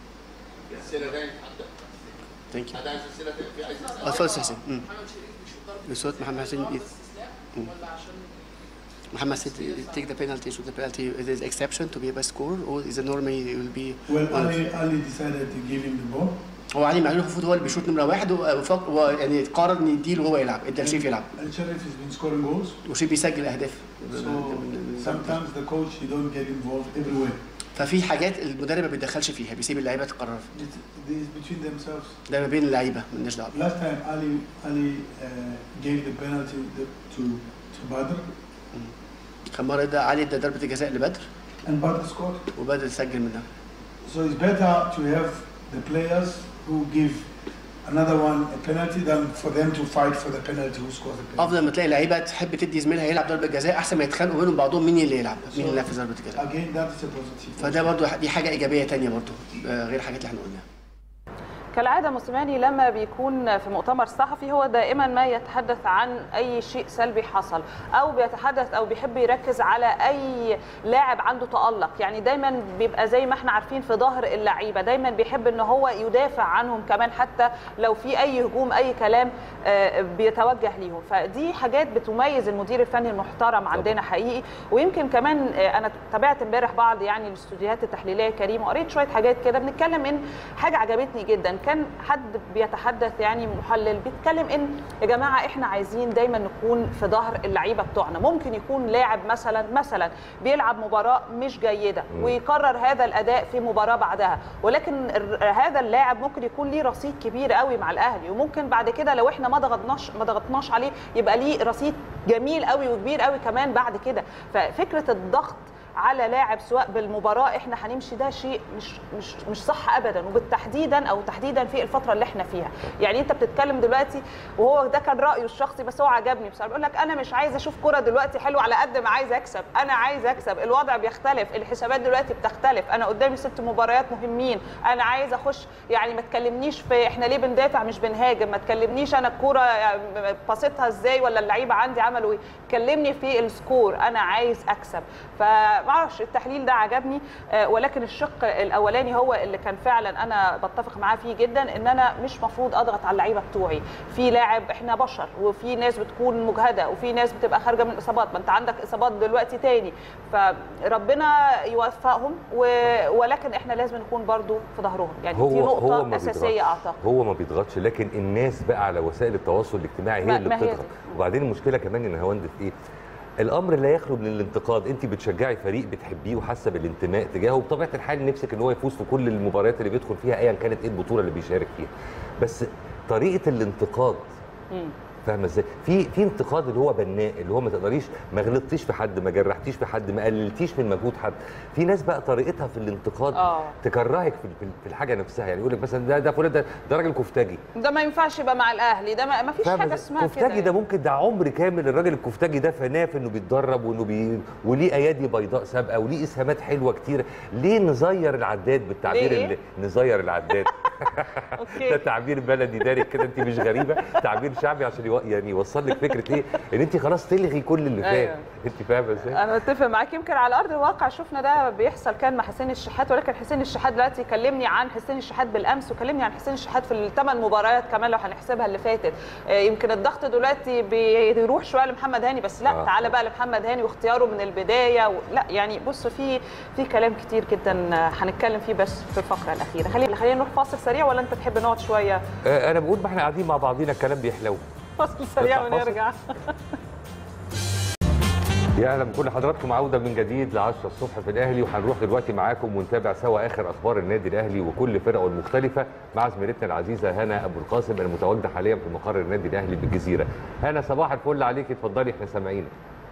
ثانك يو اتفضل يا حسين أمم. بصوت محمد حسين إيه؟ أمم. محمد said take the penalty should the penalty it is exception to be a score or is it normally it will be Well, one of- Ali, Ali decided to give him the ball. هو علي معلول المفروض هو اللي بيشوط نمره واحد وفق هو يعني قرر ان يديله هو يلعب ادى لشريف يلعب Al Sharif has been scoring goals. وشريف بيسجل اهداف So sometimes the coach, he don't get involved everywhere. ففي حاجات المدرب ما بيتدخلش فيها بيسيب اللعيبه تقرر It's, it's between themselves. ده ما بين اللعيبه مالناش دعوه Last time, Ali, Ali uh, gave the penalty the- to, to Badr, كان مره ادى علي ادى ضربه الجزاء لبدر and Badr scored. وبدر سجل منها So it's better to have the players who give another one a penalty than for them to fight for the penalty who scores the penalty. افضل لما تلاقي لعيبه تحب تدي زميلها يلعب ضربه جزاء احسن ما يتخانقوا بينهم بعضهم مين اللي يلعب مين اللي ينفذ ضربه الجزاء Again, that is a positive. فده برضو دي حاجه ايجابيه تانية برضو آه، غير الحاجات اللي احنا قلناها كالعاده موسيماني لما بيكون في مؤتمر صحفي هو دائما ما يتحدث عن اي شيء سلبي حصل او بيتحدث او بيحب يركز على اي لاعب عنده تالق يعني دايما بيبقى زي ما احنا عارفين في ظهر اللعيبه دايما بيحب ان هو يدافع عنهم كمان حتى لو في اي هجوم اي كلام آه، بيتوجه ليهم فدي حاجات بتميز المدير الفني المحترم عندنا حقيقي ويمكن كمان آه، انا تابعت امبارح بعض يعني الاستوديوهات التحليليه كريم وقريت شويه حاجات كده بنتكلم ان حاجه عجبتني جدا كان حد بيتحدث يعني محلل بيتكلم ان يا جماعه احنا عايزين دايما نكون في ظهر اللعيبه بتوعنا ممكن يكون لاعب مثلا مثلا بيلعب مباراه مش جيده ويكرر هذا الاداء في مباراه بعدها ولكن ال- هذا اللاعب ممكن يكون ليه رصيد كبير قوي مع الاهلي وممكن بعد كده لو احنا ما ضغطناش ما ضغطناش عليه يبقى ليه رصيد جميل قوي وكبير قوي كمان بعد كده ففكره الضغط على لاعب سواء بالمباراه احنا هنمشي ده شيء مش مش مش صح ابدا وبالتحديدا او تحديدا في الفتره اللي احنا فيها يعني انت بتتكلم دلوقتي وهو ده كان رايه الشخصي بس هو عجبني بصراحه بيقول لك انا مش عايز اشوف كره دلوقتي حلوه على قد ما عايز اكسب انا عايز اكسب الوضع بيختلف الحسابات دلوقتي بتختلف انا قدامي ست مباريات مهمين انا عايز اخش يعني ما تكلمنيش في احنا ليه بندافع مش بنهاجم ما تكلمنيش انا الكوره باصيتها ازاي ولا اللعيبه عندي عملوا ايه كلمني في السكور انا عايز اكسب فمعرفش التحليل ده عجبني آه، ولكن الشق الاولاني هو اللي كان فعلا انا بتفق معاه فيه جدا ان انا مش مفروض اضغط على اللعيبه بتوعي في لاعب احنا بشر وفي ناس بتكون مجهده وفي ناس بتبقى خارجه من اصابات ما انت عندك اصابات دلوقتي تاني فربنا يوفقهم و... ولكن احنا لازم نكون برضو في ظهرهم يعني دي هو هو نقطه ما اساسيه بيضغطش. اعتقد هو ما بيضغطش لكن الناس بقى على وسائل التواصل الاجتماعي ما- هي اللي ما هي بتضغط دي. وبعدين المشكله كمان ان هوند في ايه الامر لا يخلو من الانتقاد انت بتشجعي فريق بتحبيه وحاسه بالانتماء تجاهه وبطبيعه الحال نفسك ان هو يفوز في كل المباريات اللي بيدخل فيها ايا كانت ايه البطوله اللي بيشارك فيها بس طريقه الانتقاد فاهمه ازاي؟ في في انتقاد اللي هو بناء اللي هو ما تقدريش ما غلطتيش في حد ما جرحتيش في حد ما قللتيش من مجهود حد في ناس بقى طريقتها في الانتقاد آه. تكرهك في في- في الحاجه نفسها يعني يقول لك مثلا ده ده فلان ده ده راجل كفتاجي ده ما ينفعش يبقى مع الاهلي ده ما, ما فيش فاهمة حاجه إزاي؟ اسمها كده كفتاجي ده ممكن ده عمر كامل الراجل الكفتاجي ده فناه في انه بيتدرب وانه بي... وليه ايادي بيضاء سابقه وليه اسهامات حلوه كتير ليه نزير العداد بالتعبير ليه إيه؟ اللي نزير العداد ده اوكي تعبير بلدي دارك كده انت مش غريبه تعبير شعبي عشان يو... يعني يوصل لك فكره ايه ان انت خلاص تلغي كل اللي فات أيوة. انت فاهمه ازاي انا اتفق معاك يمكن على ارض الواقع شفنا ده بيحصل كان مع حسين الشحات ولكن حسين الشحات دلوقتي كلمني عن حسين الشحات بالامس وكلمني عن حسين الشحات في الثمان مباريات كمان لو هنحسبها اللي فاتت آه، يمكن الضغط دلوقتي بيروح شويه لمحمد هاني بس لا آه. تعالى بقى لمحمد هاني واختياره من البدايه و... لا يعني بص في في كلام كتير جدا آه، هنتكلم فيه بس في الفقره الاخيره خلينا خلينا نروح فاصل سريع ولا انت تحب نقعد شويه آه انا بقول ما احنا قاعدين مع بعضينا الكلام بيحلو فاصل سريع نطلع فاصل؟ ونرجع يا اهلا بكل حضراتكم عوده من جديد ل 10 الصبح في الاهلي وهنروح دلوقتي معاكم ونتابع سوا اخر اخبار النادي الاهلي وكل فرقه المختلفه مع زميلتنا العزيزه هنا ابو القاسم المتواجده حاليا في مقر النادي الاهلي بالجزيره. هنا صباح الفل عليك اتفضلي احنا سامعينك.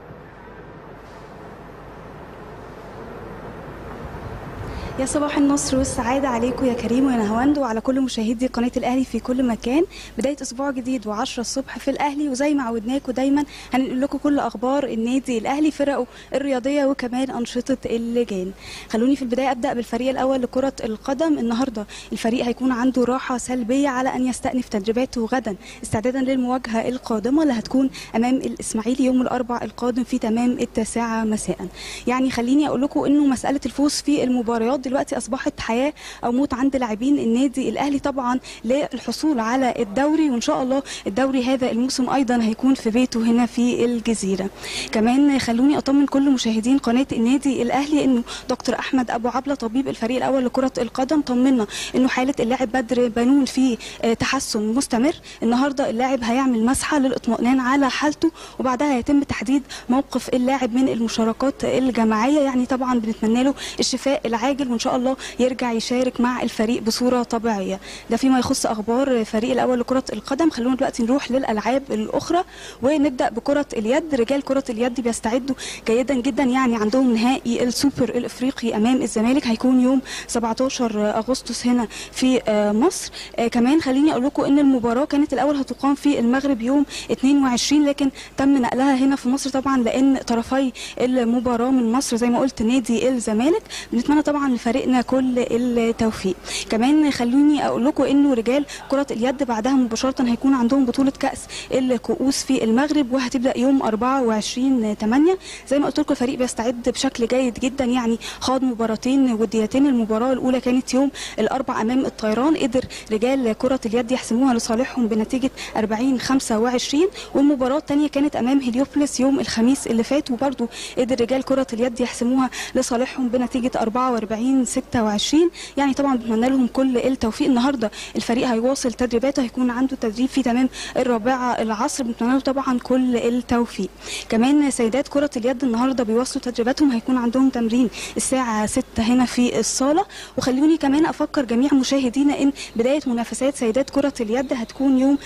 يا صباح النصر والسعادة عليكم يا كريم ويا نهواند وعلى كل مشاهدي قناة الأهلي في كل مكان بداية أسبوع جديد و10 الصبح في الأهلي وزي ما عودناكم دايما هنقول لكم كل أخبار النادي الأهلي فرقه الرياضية وكمان أنشطة اللجان خلوني في البداية أبدأ بالفريق الأول لكرة القدم النهاردة الفريق هيكون عنده راحة سلبية على أن يستأنف تدريباته غدا استعدادا للمواجهة القادمة اللي هتكون أمام الإسماعيلي يوم الأربع القادم في تمام التاسعة مساء يعني خليني أقول لكم إنه مسألة الفوز في المباريات دلوقتي اصبحت حياه او موت عند لاعبين النادي الاهلي طبعا للحصول على الدوري وان شاء الله الدوري هذا الموسم ايضا هيكون في بيته هنا في الجزيره كمان خلوني اطمن كل مشاهدين قناه النادي الاهلي انه دكتور احمد ابو عبله طبيب الفريق الاول لكره القدم طمنا انه حاله اللاعب بدر بنون في آه، تحسن مستمر النهارده اللاعب هيعمل مسحه للاطمئنان على حالته وبعدها هيتم تحديد موقف اللاعب من المشاركات الجماعيه يعني طبعا بنتمنى له الشفاء العاجل وان شاء الله يرجع يشارك مع الفريق بصوره طبيعيه ده فيما يخص اخبار الفريق الاول لكره القدم خلونا دلوقتي نروح للالعاب الاخرى ونبدا بكره اليد رجال كره اليد بيستعدوا جيدا جدا يعني عندهم نهائي السوبر الافريقي امام الزمالك هيكون يوم 17 اغسطس هنا في آه، مصر آه، كمان خليني اقول لكم ان المباراه كانت الاول هتقام في المغرب يوم 22 لكن تم نقلها هنا في مصر طبعا لان طرفي المباراه من مصر زي ما قلت نادي الزمالك بنتمنى طبعا لفريقنا كل التوفيق كمان خلوني اقول لكم انه رجال كره اليد بعدها مباشره هيكون عندهم بطوله كاس الكؤوس في المغرب وهتبدا يوم 24 8 زي ما قلت لكم الفريق بيستعد بشكل جيد جدا يعني خاض مباراتين وديتين المباراه الاولى كانت يوم الاربع امام الطيران قدر رجال كره اليد يحسموها لصالحهم بنتيجه 40 25 والمباراه الثانيه كانت امام هليوبلس يوم الخميس اللي فات وبرده قدر رجال كره اليد يحسموها لصالحهم بنتيجه 44 2026 يعني طبعا بنتمنى لهم كل التوفيق النهارده الفريق هيواصل تدريباته هيكون عنده تدريب في تمام الرابعه العصر بنتمنى له طبعا كل التوفيق كمان سيدات كره اليد النهارده بيواصلوا تدريباتهم هيكون عندهم تمرين الساعه 6 هنا في الصاله وخلوني كمان افكر جميع مشاهدينا ان بدايه منافسات سيدات كره اليد هتكون يوم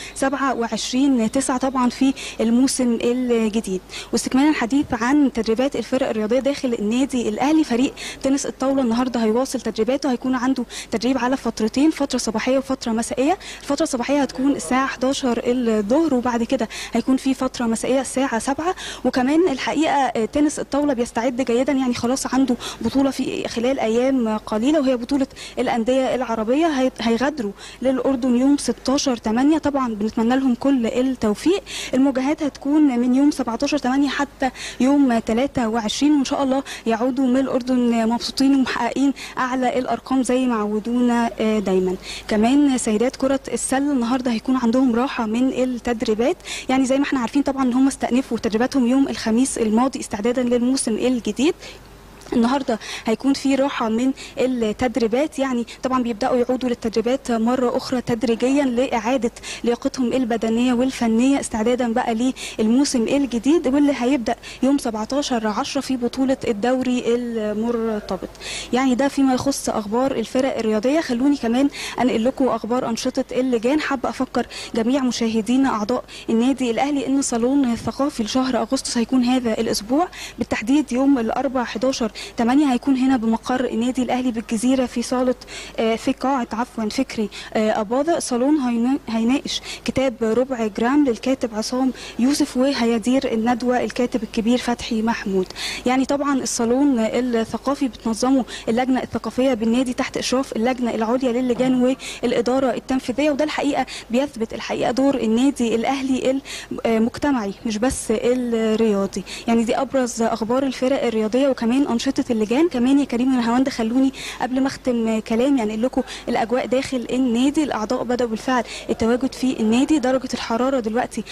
27 9 طبعا في الموسم الجديد واستكمالا الحديث عن تدريبات الفرق الرياضيه داخل النادي الاهلي فريق تنس الطاوله النهارده هيواصل تدريباته هيكون عنده تدريب على فترتين فتره صباحيه وفتره مسائيه الفتره الصباحيه هتكون الساعه 11 الظهر وبعد كده هيكون في فتره مسائيه الساعه 7 وكمان الحقيقه آه، تنس الطاوله بيستعد جيدا يعني خلاص عنده بطوله في خلال ايام قليله وهي بطوله الانديه العربيه هي- هيغادروا للاردن يوم 16 8 طبعا بنتمنى لهم كل التوفيق المواجهات هتكون من يوم 17 8 حتى يوم 23 وان شاء الله يعودوا من الاردن مبسوطين ومحققين اعلى الارقام زي ما عودونا آه، دايما كمان سيدات كره السله النهارده هيكون عندهم راحه من التدريبات يعني زي ما احنا عارفين طبعا ان هم استأنفوا تدريباتهم يوم الخميس الماضي استعدادا للموسم الجديد النهارده هيكون في راحه من التدريبات يعني طبعا بيبداوا يعودوا للتدريبات مره اخرى تدريجيا لاعاده لياقتهم البدنيه والفنيه استعدادا بقى للموسم الجديد واللي هيبدا يوم 17 10 في بطوله الدوري المرتبط يعني ده فيما يخص اخبار الفرق الرياضيه خلوني كمان انقل لكم اخبار انشطه اللجان حابه افكر جميع مشاهدينا اعضاء النادي الاهلي ان صالون الثقافي لشهر اغسطس هيكون هذا الاسبوع بالتحديد يوم الاربع 11 8 هيكون هنا بمقر النادي الاهلي بالجزيره في صاله آه، في قاعه عفوا فكري آه، اباظه صالون هينا- هيناقش كتاب ربع جرام للكاتب عصام يوسف وهيدير الندوه الكاتب الكبير فتحي محمود يعني طبعا الصالون الثقافي بتنظمه اللجنه الثقافيه بالنادي تحت اشراف اللجنه العليا للجان والاداره التنفيذيه وده الحقيقه بيثبت الحقيقه دور النادي الاهلي المجتمعي مش بس الرياضي يعني دي ابرز اخبار الفرق الرياضيه وكمان انشطه اللجان كمان يا كريم ونهاوند خلوني قبل ما اختم كلام يعني اقول لكم الاجواء داخل النادي الاعضاء بداوا بالفعل التواجد في النادي درجه الحراره دلوقتي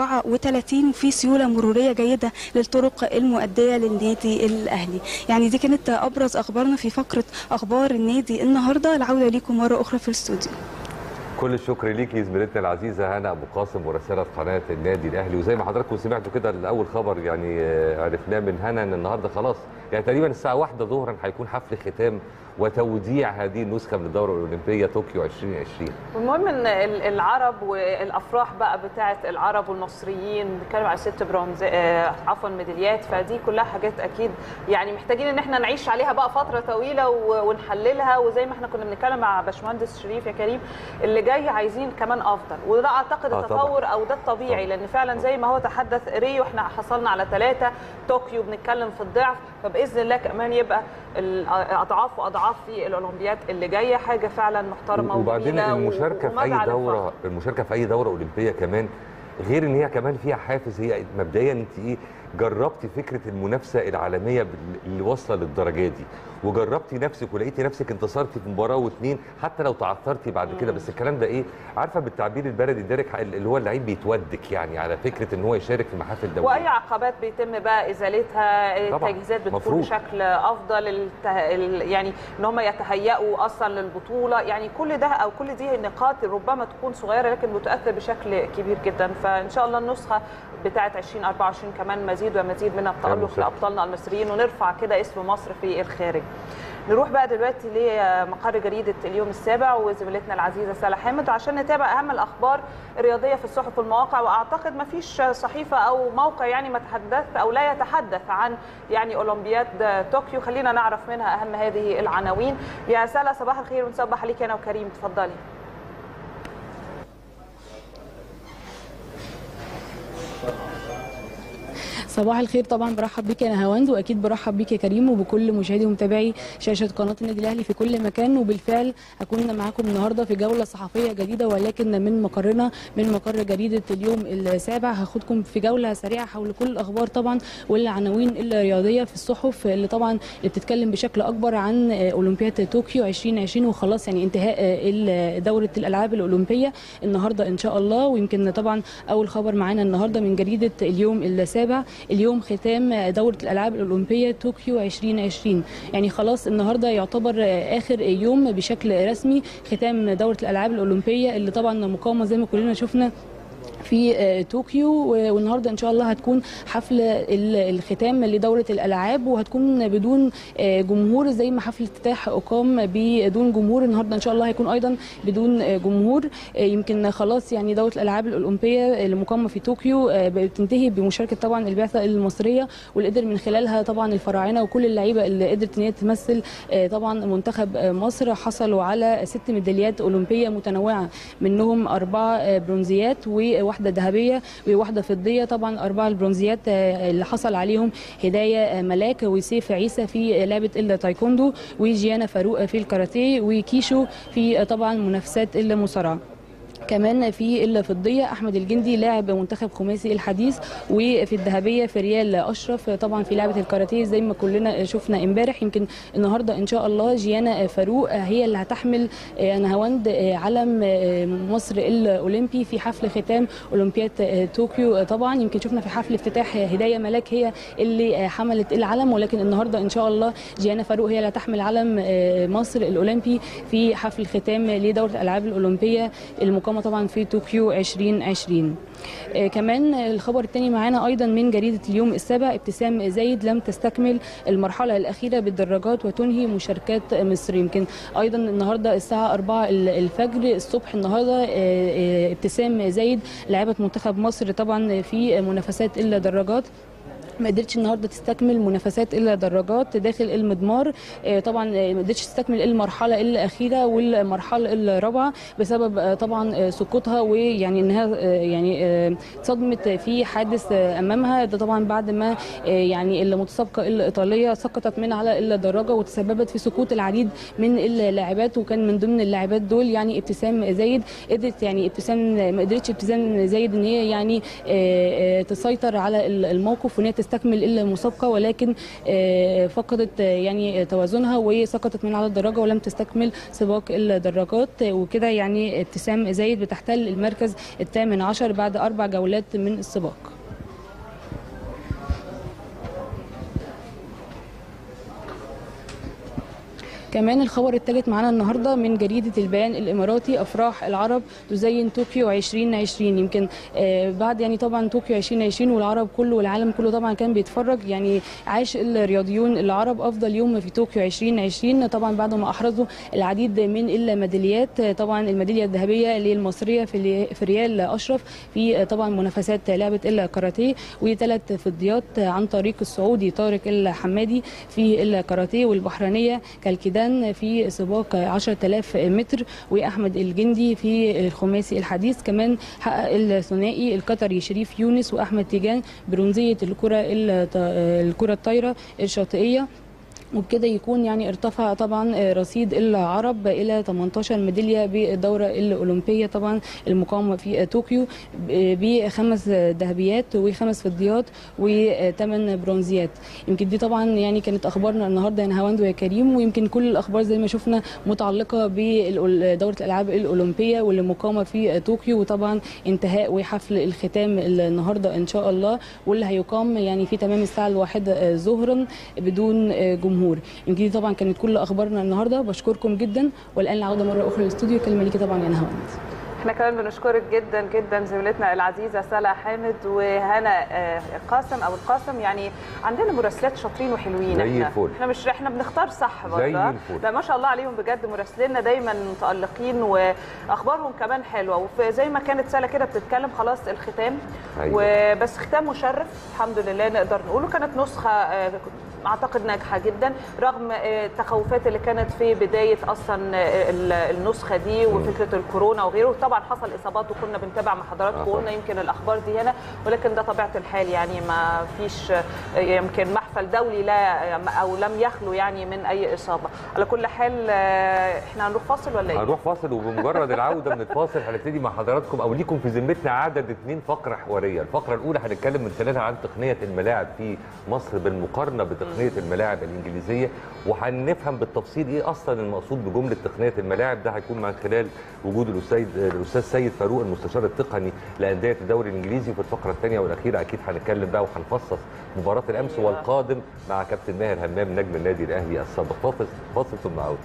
34 وفي سيوله مروريه جيده للطرق المؤديه للنادي الاهلي يعني دي كانت ابرز اخبارنا في فقره اخبار النادي النهارده العوده ليكم مره اخرى في الاستوديو كل الشكر ليكي زميلتنا العزيزه هنا ابو قاسم مراسله قناه النادي الاهلي وزي ما حضراتكم سمعتوا كده الاول خبر يعني آه، عرفناه من هنا ان النهارده خلاص يعني تقريبا الساعه واحدة ظهرا هيكون حفل ختام وتوديع هذه النسخه من الدوره الاولمبيه طوكيو 2020 والمهم ان ال- العرب والافراح بقى بتاعه العرب والمصريين بنتكلم على ست برونز آه، عفوا ميداليات فدي كلها حاجات اكيد يعني محتاجين ان احنا نعيش عليها بقى فتره طويله و- ونحللها وزي ما احنا كنا بنتكلم مع باشمهندس شريف يا كريم اللي جاي عايزين كمان افضل وده اعتقد آه، طبعاً. التطور او ده الطبيعي لان فعلا زي ما هو تحدث ريو احنا حصلنا على ثلاثه طوكيو بنتكلم في الضعف فباذن الله كمان يبقى ال- اضعاف واضعاف في الاولمبياد اللي جايه حاجه فعلا محترمه وبعدين وجميلة و- المشاركه في اي ومدعى دوره للفخر. المشاركه في اي دوره اولمبيه كمان غير ان هي كمان فيها حافز هي مبدئيا انت ايه جربتي فكره المنافسه العالميه بال- اللي واصله للدرجه دي وجربتي نفسك ولقيتي نفسك انتصرتي في مباراه واثنين حتى لو تعثرتي بعد كده بس الكلام ده ايه عارفه بالتعبير البلدي دارك اللي هو اللعيب بيتودك يعني على فكره ان هو يشارك في المحافل الدوليه واي عقبات بيتم بقى ازالتها طبعاً. التجهيزات بتكون مفروض. بشكل افضل الته... ال- يعني ان هم يتهيئوا اصلا للبطوله يعني كل ده او كل دي نقاط ربما تكون صغيره لكن بتؤثر بشكل كبير جدا فان شاء الله النسخه بتاعه 2024 كمان مزيد ومزيد من التالق مساء. لابطالنا المصريين ونرفع كده اسم مصر في الخارج نروح بقى دلوقتي لمقر جريدة اليوم السابع وزميلتنا العزيزة سالة حامد عشان نتابع أهم الأخبار الرياضية في الصحف والمواقع وأعتقد ما فيش صحيفة أو موقع يعني ما تحدث أو لا يتحدث عن يعني أولمبياد طوكيو خلينا نعرف منها أهم هذه العناوين يا سالة صباح الخير ونصبح عليك أنا وكريم تفضلي صباح الخير طبعا برحب بيك يا نهاوند واكيد برحب بيك يا كريم وبكل مشاهدي ومتابعي شاشه قناه النادي الاهلي في كل مكان وبالفعل هكون معاكم النهارده في جوله صحفيه جديده ولكن من مقرنا من مقر جريده اليوم السابع هاخدكم في جوله سريعه حول كل الاخبار طبعا والعناوين الرياضيه في الصحف اللي طبعا اللي بتتكلم بشكل اكبر عن اولمبياد طوكيو 2020 وخلاص يعني انتهاء ال- دوره الالعاب الاولمبيه النهارده ان شاء الله ويمكن طبعا اول خبر معانا النهارده من جريده اليوم السابع اليوم ختام دوره الالعاب الاولمبيه طوكيو 2020 يعني خلاص النهارده يعتبر اخر يوم بشكل رسمي ختام دوره الالعاب الاولمبيه اللي طبعا مقامه زي ما كلنا شفنا في آه، طوكيو و- والنهارده ان شاء الله هتكون حفل ال- الختام لدوره الالعاب وهتكون بدون آه، جمهور زي ما حفل الافتتاح اقام بدون جمهور النهارده ان شاء الله هيكون ايضا بدون آه، جمهور آه، يمكن خلاص يعني دوره الالعاب الاولمبيه اللي مقامه في طوكيو آه، بتنتهي بمشاركه طبعا البعثه المصريه واللي قدر من خلالها طبعا الفراعنه وكل اللعيبه اللي قدرت ان هي تمثل آه، طبعا منتخب آه، مصر حصلوا على ست ميداليات اولمبيه متنوعه منهم اربعه آه، برونزيات وواحده ذهبيه وواحده فضيه طبعا اربعه البرونزيات آه، اللي حصل عليهم هدايه آه، ملاك وسيف عيسى في لعبه التايكوندو وجيانا فاروق في الكاراتيه وكيشو في آه، طبعا منافسات المصارعه كمان في الفضيه احمد الجندي لاعب منتخب خماسي الحديث وفي الذهبيه في ريال اشرف طبعا في لعبه الكاراتيه زي ما كلنا شفنا امبارح يمكن النهارده ان شاء الله جيانا فاروق هي اللي هتحمل نهاوند علم مصر الاولمبي في حفل ختام اولمبياد طوكيو طبعا يمكن شفنا في حفل افتتاح هدايه ملاك هي اللي حملت العلم ولكن النهارده ان شاء الله جيانا فاروق هي اللي هتحمل علم مصر الاولمبي في حفل ختام لدوره الالعاب الاولمبيه المقامه طبعا في طوكيو 2020 آه، كمان الخبر الثاني معانا ايضا من جريده اليوم السابع ابتسام زايد لم تستكمل المرحله الاخيره بالدراجات وتنهي مشاركات مصر يمكن ايضا النهارده الساعه 4 الفجر الصبح النهارده آه، آه، ابتسام زايد لاعبه منتخب مصر طبعا في منافسات الدراجات ما قدرتش النهارده تستكمل منافسات الا دراجات داخل المضمار آه، طبعا آه، ما قدرتش تستكمل المرحله الاخيره والمرحله الرابعه بسبب آه، طبعا آه، سقوطها ويعني انها آه، يعني آه، اتصدمت في حادث آه، امامها ده طبعا بعد ما آه، يعني المتسابقه الايطاليه سقطت من على الدراجه وتسببت في سقوط العديد من اللاعبات وكان من ضمن اللاعبات دول يعني ابتسام زايد قدرت يعني ابتسام ما قدرتش ابتسام زايد ان هي يعني آه، آه، تسيطر على الموقف وان هي تستكمل المسابقه ولكن آه، فقدت آه، يعني توازنها وسقطت من على الدراجه ولم تستكمل سباق الدراجات وكده يعني ابتسام زايد بتحتل المركز الثامن عشر بعد اربع جولات من السباق كمان الخبر الثالث معانا النهارده من جريده البيان الاماراتي افراح العرب تزين طوكيو 2020 يمكن آه، بعد يعني طبعا طوكيو 2020 والعرب كله والعالم كله طبعا كان بيتفرج يعني عاش الرياضيون العرب افضل يوم في طوكيو 2020 طبعا بعد ما احرزوا العديد من الميداليات آه، طبعا الميداليه الذهبيه للمصريه في ال- في ريال اشرف في آه، طبعا منافسات لعبه الكاراتيه وثلاث فضيات عن طريق السعودي طارق الحمادي في الكاراتيه والبحرينيه كالكيدان في سباق 10000 متر واحمد الجندي في الخماسي الحديث كمان حقق الثنائي القطري شريف يونس واحمد تيجان برونزيه الكره الط- الكره الطايره الشاطئيه وبكده يكون يعني ارتفع طبعا رصيد العرب الى 18 ميداليه بالدوره الاولمبيه طبعا المقامه في طوكيو بخمس ذهبيات وخمس فضيات وثمان برونزيات يمكن دي طبعا يعني كانت اخبارنا النهارده يا نهاوند ويا كريم ويمكن كل الاخبار زي ما شفنا متعلقه بدوره الالعاب الاولمبيه واللي مقامه في طوكيو وطبعا انتهاء وحفل الختام النهارده ان شاء الله واللي هيقام يعني في تمام الساعه الواحدة ظهرا بدون جمهور يمكن دي طبعا كانت كل اخبارنا النهارده بشكركم جدا والان العوده مره اخرى للاستوديو كلمه ليكي طبعا يا نهاوند احنا كمان بنشكرك جدا جدا زميلتنا العزيزه سلا حامد وهنا آه، قاسم او القاسم يعني عندنا مراسلات شاطرين وحلوين زي احنا الفل. احنا مش احنا بنختار صح برضه زي الفل. لا ما شاء الله عليهم بجد مراسليننا دايما متالقين واخبارهم كمان حلوه وزي ما كانت سلا كده بتتكلم خلاص الختام أيوة. وبس ختام مشرف الحمد لله نقدر نقوله كانت نسخه آه، اعتقد ناجحه جدا رغم آه، التخوفات اللي كانت في بدايه اصلا آه، ال- النسخه دي وفكره الكورونا وغيره طبعا حصل اصابات وكنا بنتابع مع حضراتكم آه. وقلنا يمكن الاخبار دي هنا ولكن ده طبيعه الحال يعني ما فيش آه، يمكن محفل دولي لا او لم يخلو يعني من اي اصابه على كل حال آه، احنا هنروح فاصل ولا ايه؟ هنروح فاصل وبمجرد العوده من الفاصل هنبتدي مع حضراتكم او ليكم في ذمتنا عدد اثنين فقره حواريه، الفقره الاولى هنتكلم من خلالها عن تقنيه الملاعب في مصر بالمقارنه بتقنيه تقنيه الملاعب الانجليزيه وهنفهم بالتفصيل ايه اصلا المقصود بجمله تقنيه الملاعب ده هيكون من خلال وجود الاستاذ الاستاذ سيد فاروق المستشار التقني لانديه الدوري الانجليزي في الفقره الثانيه والاخيره اكيد هنتكلم بقى وهنفصص مباراه الامس والقادم مع كابتن ماهر همام نجم النادي الاهلي السابق فاصل فاصل ثم عوده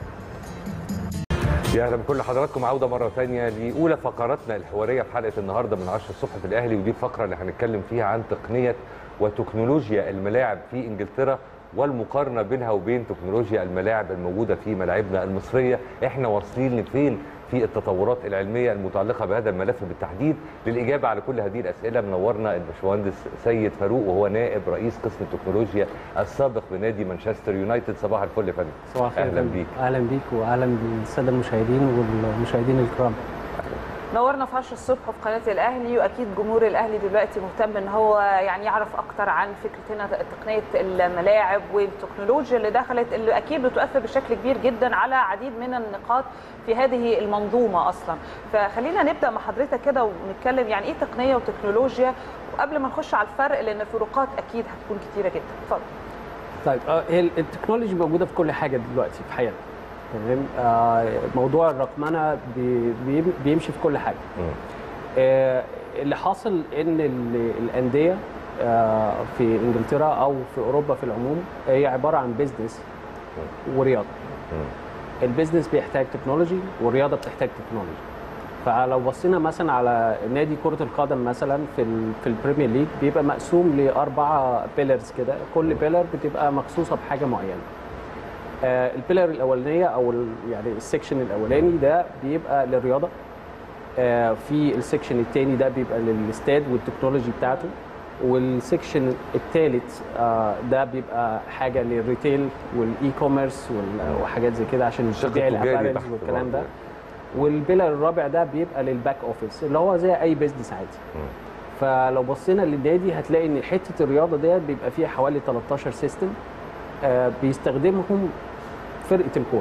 يا اهلا بكل حضراتكم عوده مره ثانيه لاولى فقراتنا الحواريه في حلقه النهارده من 10 الصبح في الاهلي ودي الفقره اللي هنتكلم فيها عن تقنيه وتكنولوجيا الملاعب في انجلترا والمقارنه بينها وبين تكنولوجيا الملاعب الموجوده في ملاعبنا المصريه احنا واصلين لفين في التطورات العلميه المتعلقه بهذا الملف بالتحديد للاجابه على كل هذه الاسئله منورنا الباشمهندس سيد فاروق وهو نائب رئيس قسم التكنولوجيا السابق بنادي مانشستر يونايتد صباح الفل يا فندم صباح الخير اهلا يا فندم. بيك اهلا بيك واهلا بالساده المشاهدين والمشاهدين الكرام نورنا في 10 الصبح في قناه الاهلي واكيد جمهور الاهلي دلوقتي مهتم ان هو يعني يعرف اكتر عن فكره هنا تقنيه الملاعب والتكنولوجيا اللي دخلت اللي اكيد بتؤثر بشكل كبير جدا على عديد من النقاط في هذه المنظومه اصلا فخلينا نبدا مع حضرتك كده ونتكلم يعني ايه تقنيه وتكنولوجيا وقبل ما نخش على الفرق لان الفروقات اكيد هتكون كتيره جدا اتفضل طيب آه، هي التكنولوجي موجوده في كل حاجه دلوقتي في حياتنا تمام آه، موضوع الرقمنه بي- بي- بيمشي في كل حاجه آه، اللي حاصل ان ال- الانديه آه، في انجلترا او في اوروبا في العموم هي عباره عن بيزنس ورياضه البيزنس بيحتاج تكنولوجي والرياضه بتحتاج تكنولوجي فلو بصينا مثلا على نادي كره القدم مثلا في ال في البريمير ليج بيبقى مقسوم لاربعه بيلرز كده كل بيلر بتبقى مخصوصه بحاجه معينه آه البيلر الاولانيه او ال- يعني السكشن الاولاني ده بيبقى للرياضه آه في السكشن الثاني ده بيبقى للاستاد والتكنولوجي بتاعته والسكشن الثالث آه ده بيبقى حاجه للريتيل والاي كوميرس وال- وحاجات زي كده عشان الشق تبيع التجاري الابارلز بحت والكلام ده برضه. والبيلر الرابع ده بيبقى للباك اوفيس اللي هو زي اي بيزنس عادي فلو بصينا للنادي هتلاقي ان حته الرياضه ديت بيبقى فيها حوالي 13 سيستم آه بيستخدمهم فرقه الكوره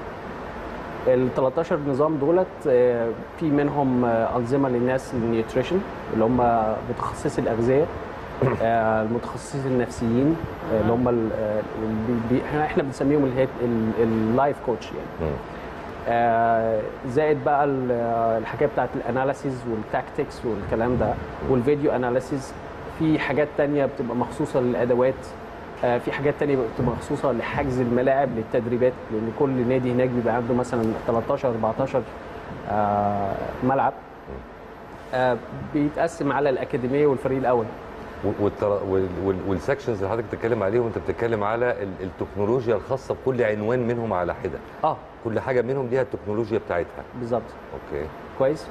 ال 13 نظام دولت آه، في منهم آه، انظمه للناس النيوتريشن اللي هم متخصصي الاغذيه آه، المتخصصين النفسيين آه، اللي هم ال- آه، اللي بي- احنا احنا بنسميهم الهيد اللايف كوتش يعني آه، زائد بقى ال- آه، الحاجات بتاعت الاناليسيز والتاكتكس والكلام ده والفيديو اناليسيز في حاجات تانية بتبقى مخصوصة للادوات آه، في حاجات تانية بتبقى مخصوصة لحجز الملاعب للتدريبات لان كل نادي هناك بيبقى عنده مثلا 13 14 آه، ملعب آه، بيتقسم على الاكاديميه والفريق الاول والتر- وال- وال- والسكشنز اللي حضرتك بتتكلم عليهم انت بتتكلم على ال- التكنولوجيا الخاصه بكل عنوان منهم على حده اه كل حاجه منهم ليها التكنولوجيا بتاعتها بالظبط اوكي كويس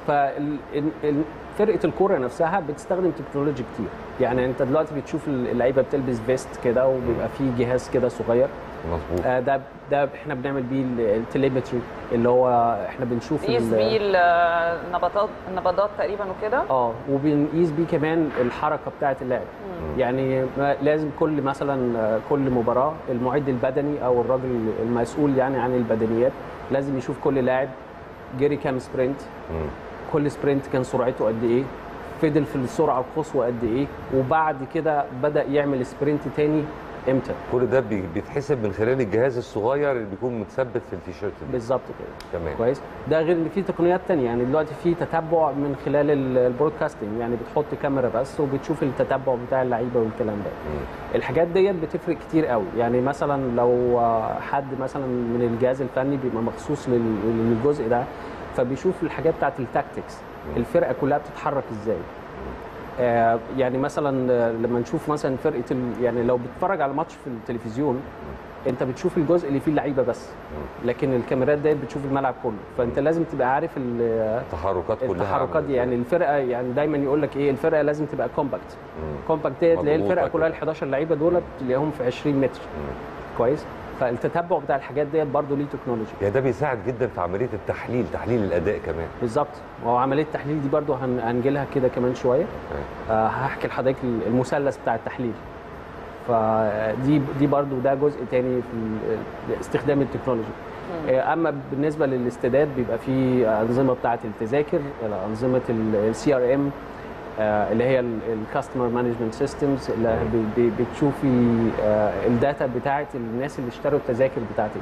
ففرقه الكوره نفسها بتستخدم تكنولوجي كتير يعني انت دلوقتي بتشوف اللعيبه بتلبس فيست كده وبيبقى فيه جهاز كده صغير مظبوط آه، ده ده احنا بنعمل بيه التليمتري اللي هو احنا بنشوف قيس ال- بيه النبضات النبضات تقريبا وكده اه وبنقيس بيه كمان الحركه بتاعه اللاعب يعني ما- لازم كل مثلا آه، كل مباراه المعد البدني او الراجل المسؤول يعني عن البدنيات لازم يشوف كل لاعب جري كام سبرنت كل سبرنت كان سرعته قد ايه فضل في السرعه القصوى قد ايه وبعد كده بدا يعمل سبرنت تاني امتى كل ده بي- بيتحسب من خلال الجهاز الصغير اللي بيكون متثبت في التيشيرت ده. بالظبط كده تمام كويس ده غير ان في تقنيات تانية يعني دلوقتي في تتبع من خلال ال- البرودكاستنج يعني بتحط كاميرا بس وبتشوف التتبع بتاع اللعيبه والكلام ده الحاجات ديت بتفرق كتير قوي يعني مثلا لو آه، حد مثلا من الجهاز الفني بيبقى مخصوص لل- للجزء ده فبيشوف الحاجات بتاعت التاكتكس الفرقه كلها بتتحرك ازاي آه، يعني مثلا آه، لما نشوف مثلا فرقه ال... يعني لو بتتفرج على ماتش في التلفزيون انت بتشوف الجزء اللي فيه اللعيبه بس لكن الكاميرات ديت بتشوف الملعب كله فانت لازم تبقى عارف ال- التحركات كلها التحركات عاملة دي يعني الفرقه يعني دايما يقول لك ايه الفرقه لازم تبقى كومباكت كومباكت ديت اللي هي مضغوطة الفرقه كده. كلها ال 11 لعيبه دولت تلاقيهم في 20 متر كويس فالتتبع بتاع الحاجات ديت برضه ليه تكنولوجي يعني ده بيساعد جدا في عمليه التحليل تحليل الاداء كمان بالظبط وهو عمليه التحليل دي برضه هن- هنجي لها كده كمان شويه آه هحكي لحضرتك المثلث بتاع التحليل فدي دي برضه ده جزء تاني في ال- استخدام التكنولوجي آه، اما بالنسبه للاستادات بيبقى في انظمه بتاعه التذاكر انظمه السي ار ام آه، اللي هي الكاستمر مانجمنت سيستمز اللي ب- ب- بتشوفي آه، الداتا بتاعت الناس اللي اشتروا التذاكر بتاعتك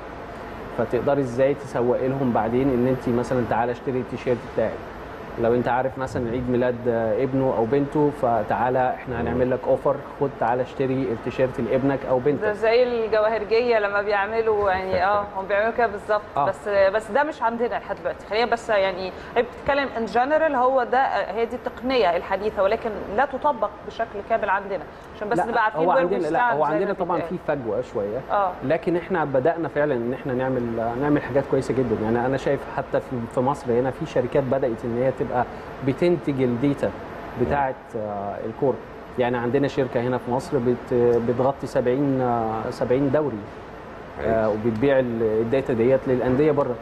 فتقدري ازاي تسوقي لهم بعدين ان انت مثلا تعالى اشتري التيشيرت بتاعك لو انت عارف مثلا عيد ميلاد آه، ابنه او بنته فتعالى احنا هنعمل لك اوفر خد تعالى اشتري التيشيرت لابنك او ده بنتك زي الجواهرجيه لما بيعملوا يعني اه هم بيعملوا كده بالظبط آه. بس بس ده مش عندنا لحد دلوقتي خلينا بس يعني هي بتتكلم ان جنرال هو ده هي دي التقنيه الحديثه ولكن لا تطبق بشكل كامل عندنا عشان بس نبقى عارفين هو where we عندنا لا stand هو زي عندنا ما طبعا بيتقال. في فجوه شويه اه لكن احنا بدانا فعلا ان احنا نعمل نعمل حاجات كويسه جدا يعني انا شايف حتى في في مصر هنا في شركات بدات ان هي تبقى بتنتج الداتا بتاعه آه، الكوره يعني عندنا شركه هنا في مصر بت بتغطي 70 آه، 70 دوري آه، وبتبيع ال- الداتا ديت للانديه بره